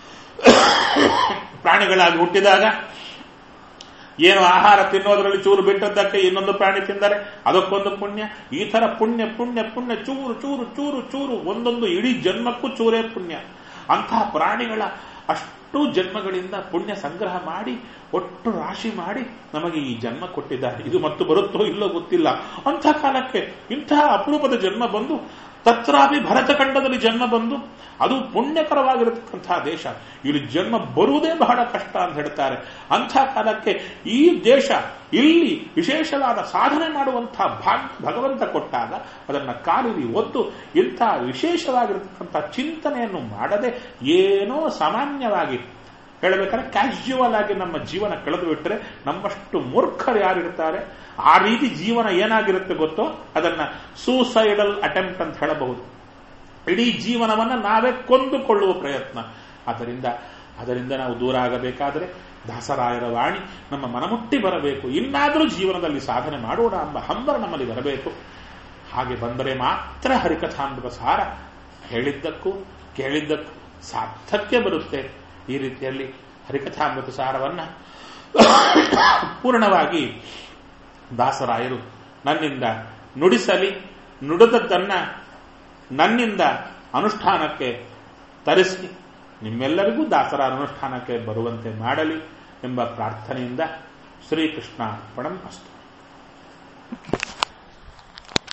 ಪ್ರಾಣಿಗಳಾಗಿ ಹುಟ್ಟಿದಾಗ ಏನು ಆಹಾರ ತಿನ್ನೋದ್ರಲ್ಲಿ ಚೂರು ಬಿಟ್ಟದ್ದಕ್ಕೆ ಇನ್ನೊಂದು ಪ್ರಾಣಿ ತಿಂದರೆ ಅದಕ್ಕೊಂದು ಪುಣ್ಯ ಈ ತರ ಪುಣ್ಯ ಪುಣ್ಯ ಪುಣ್ಯ ಚೂರು ಚೂರು ಚೂರು ಚೂರು ಒಂದೊಂದು ಇಡೀ ಜನ್ಮಕ್ಕೂ ಚೂರೇ ಪುಣ್ಯ ಅಂತಹ ಪ್ರಾಣಿಗಳ ಅಷ್ಟು ಜನ್ಮಗಳಿಂದ ಪುಣ್ಯ ಸಂಗ್ರಹ ಮಾಡಿ ಒಟ್ಟು ರಾಶಿ ಮಾಡಿ ನಮಗೆ ಈ ಜನ್ಮ ಕೊಟ್ಟಿದ್ದಾರೆ ಇದು ಮತ್ತು ಬರುತ್ತೋ ಇಲ್ಲೋ ಗೊತ್ತಿಲ್ಲ ಅಂಥ ಕಾಲಕ್ಕೆ ಇಂತಹ ಅಪರೂಪದ ಜನ್ಮ ಬಂದು ತತ್ರಾಪಿ ಭರತಖಂಡದಲ್ಲಿ ಜನ್ಮ ಬಂದು ಅದು ಪುಣ್ಯಕರವಾಗಿರತಕ್ಕಂತಹ ದೇಶ ಇಲ್ಲಿ ಜನ್ಮ ಬರುವುದೇ ಬಹಳ ಕಷ್ಟ ಅಂತ ಹೇಳ್ತಾರೆ ಅಂಥ ಕಾಲಕ್ಕೆ ಈ ದೇಶ ಇಲ್ಲಿ ವಿಶೇಷವಾದ ಸಾಧನೆ ಮಾಡುವಂತಹ ಭಾಗ್ಯ ಭಗವಂತ ಕೊಟ್ಟಾಗ ಅದನ್ನ ಕಾಲಿರಿ ಒತ್ತು ಇಂಥ ವಿಶೇಷವಾಗಿರತಕ್ಕಂಥ ಚಿಂತನೆಯನ್ನು ಮಾಡದೆ ಏನೋ ಸಾಮಾನ್ಯವಾಗಿ ಹೇಳಬೇಕಾದ್ರೆ ಕ್ಯಾಶುವಲ್ ಆಗಿ ನಮ್ಮ ಜೀವನ ಕಳೆದು ಬಿಟ್ಟರೆ ನಮ್ಮಷ್ಟು ಮೂರ್ಖರು ಯಾರಿರ್ತಾರೆ ಆ ರೀತಿ ಜೀವನ ಏನಾಗಿರುತ್ತೆ ಗೊತ್ತೋ ಅದನ್ನ ಸೂಸೈಡಲ್ ಅಟೆಂಪ್ಟ್ ಅಂತ ಹೇಳಬಹುದು ಇಡೀ ಜೀವನವನ್ನ ನಾವೇ ಕೊಂದುಕೊಳ್ಳುವ ಪ್ರಯತ್ನ ಅದರಿಂದ ಅದರಿಂದ ನಾವು ದೂರ ಆಗಬೇಕಾದರೆ ದಾಸರಾಯರ ವಾಣಿ ನಮ್ಮ ಮನಮುಟ್ಟಿ ಬರಬೇಕು ಇನ್ನಾದರೂ ಜೀವನದಲ್ಲಿ ಸಾಧನೆ ಮಾಡೋಣ ಎಂಬ ಹಂಬರ ನಮ್ಮಲ್ಲಿ ಬರಬೇಕು ಹಾಗೆ ಬಂದರೆ ಮಾತ್ರ ಹರಿಕಥಾಮೃತ ಸಾರ ಹೇಳಿದ್ದಕ್ಕೂ ಕೇಳಿದ್ದಕ್ಕೂ ಸಾರ್ಥಕ್ಕೆ ಬರುತ್ತೆ ಈ ರೀತಿಯಲ್ಲಿ ಹರಿಕಥಾಮೃತ ಸಾರವನ್ನ ಪೂರ್ಣವಾಗಿ ದಾಸರಾಯರು ನನ್ನಿಂದ ನುಡಿಸಲಿ ನುಡಿದದ್ದನ್ನ ನನ್ನಿಂದ ಅನುಷ್ಠಾನಕ್ಕೆ ತರಿಸಿ ನಿಮ್ಮೆಲ್ಲರಿಗೂ ದಾಸರ ಅನುಷ್ಠಾನಕ್ಕೆ ಬರುವಂತೆ ಮಾಡಲಿ ಎಂಬ ಪ್ರಾರ್ಥನೆಯಿಂದ ಶ್ರೀಕೃಷ್ಣ ಪಣಂ ಅಸ್ತು